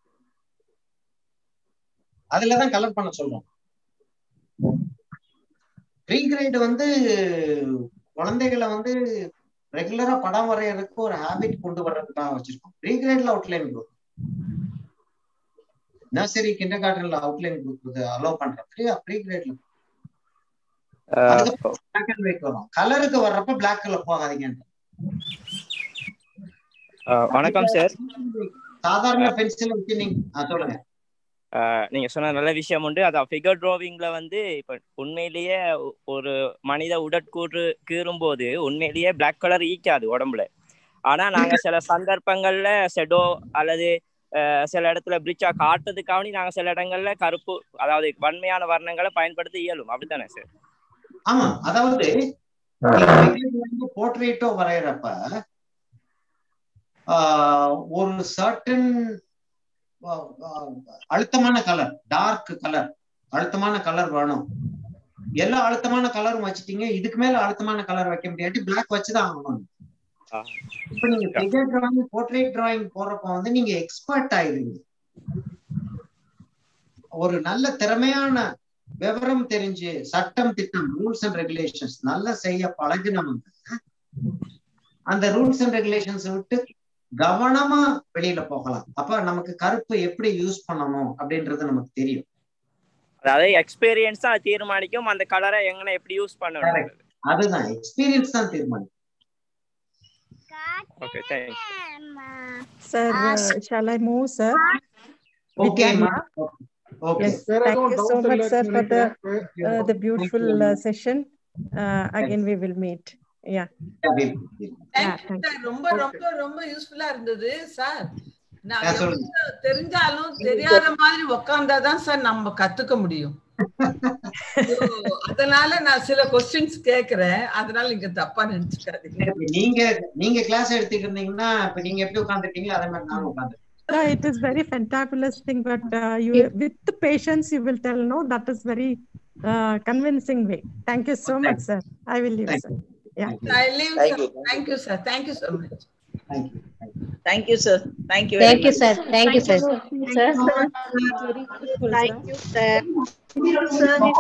அதுலதான் கலர் பண்ண சொல்றோம் ப்ரீ கிரேடு வந்து குழந்தைகளை வந்து ரெகுலரா படம் வரையறதுக்கு ஒரு ஹாபிட் கொண்டு வர்றதுக்காக வச்சிருக்கோம் ப்ரீ கிரேட்ல அவுட்லைன் கொடுக்கும் நர்சரி கிண்டர் கார்டன்ல அவுட்லைன் கொடுக்குறது அலோவ் பண்றது ப்ரீ கிரேட்ல பிளாக் அண்ட் ஒயிட் வரும் கலருக்கு வர்றப்ப பிளாக் கலர் போகாதீங்கன்ற வணக்கம் சார் சாதாரண பென்சில் வச்சு நீங்க ஆ, சொல்லுங்க நீங்க சொன்ன நல்ல விஷயம் உண்டு அதான் ஃபிகர் டிராவிங்ல வந்து இப்ப உண்மையிலேயே ஒ- ஒரு மனித உடற்கூறு கீறும்போது உண்மையிலேயே பிளாக் கலர் ஈக்காது உடம்புல ஆனா நாங்க சில சந்தர்ப்பங்கள்ல செடோ அல்லது அஹ், சில இடத்துல பிரிட்ஜா காட்டுறதுக்காக நாங்க சில இடங்கள்ல கருப்பு அதாவது வன்மையான வர்ணங்களை பயன்படுத்த இயலும் அப்படித்தானே சார் ஆமா அதாவது போர்ட்ரேட்டோ வரைகிறப்ப ஆஹ், ஒரு சர்டன் அழுத்தமான கலர் டார்க் கலர் அழுத்தமான கலர் வேணும் எல்லா அழுத்தமான கலரும் வச்சுட்டீங்க இதுக்கு மேல அழுத்தமான கலர் வைக்க முடியாட்டி பிளாக் வச்சுதான் ஆகணும் இப்ப நீங்க ஃபிகர் டிராயிங் போர்ட்ரேட் டிராயிங் போறப்ப வந்து நீங்க எக்ஸ்பர்ட் ஆயிருவீங்க ஒரு நல்ல திறமையான விவரம் தெரிஞ்சு சட்டம் திட்டம் ரூல்ஸ் அண்ட் ரெகுலேஷன்ஸ் நல்லா செய்ய பழகினவங்க அந்த ரூல்ஸ் அண்ட் ரெகுலேஷன்ஸ் விட்டு கவனமா வெளியில போகலாம் அப்ப நமக்கு கருப்பு எப்படி யூஸ் பண்ணணும் அப்படின்றது நமக்கு தெரியும் அதாவது எக்ஸ்பீரியன்ஸ் தான் தீர்மானிக்கும் அந்த கலரை எങ്ങനെ எப்படி யூஸ் பண்ணணும் அதுதான் எக்ஸ்பீரியன்ஸ் தான் தீர்மானிக்கும் okay thanks Sir, uh, shall I move, sir? Okay, Vidya, ma'am. Okay. Yes, Sir, I thank don't you doubt so the much, sir, for the electronic uh, the beautiful you. uh, session. Uh, again, we will meet. Yeah. Yeah, thank you thank sir ரொம்ப ரொம்ப ரொம்ப யூஸ்ஃபுல்லா இருந்தது sir நான் ஆ, சொல்லுங்க. எவ்வளவு தெரிஞ்சாலும் தெரியாத மாதிரி உக்காந்தாதான் சார் நம்ம கத்துக்க முடியும் So, அதனால நான் சில கொஸ்டின்ஸ் கேக்குறேன் அதனால நீங்க தப்பா நினைச்சுக்காதீங்க இப்ப நீங்க நீங்க கிளாஸ் எடுத்துட்டு இருந்தீங்கன்னா இப்ப நீங்க எப்படி உட்காந்துருக்கீங்களோ அதே மாதிரி நானும் உட்காந்து No, it is very fantabulous thing, but uh, you with the patience you will tell no. That is very uh, convincing way. Thank you so much, sir. I will leave, sir. Yeah. I leave, Thank sir. you. Thank you, sir. Thank you so much. Thank you, sir. Thank you very Thank you, much. sir. Thank you, sir. Thank you, sir. Very useful, Thank sir. you, sir. Thank you, sir.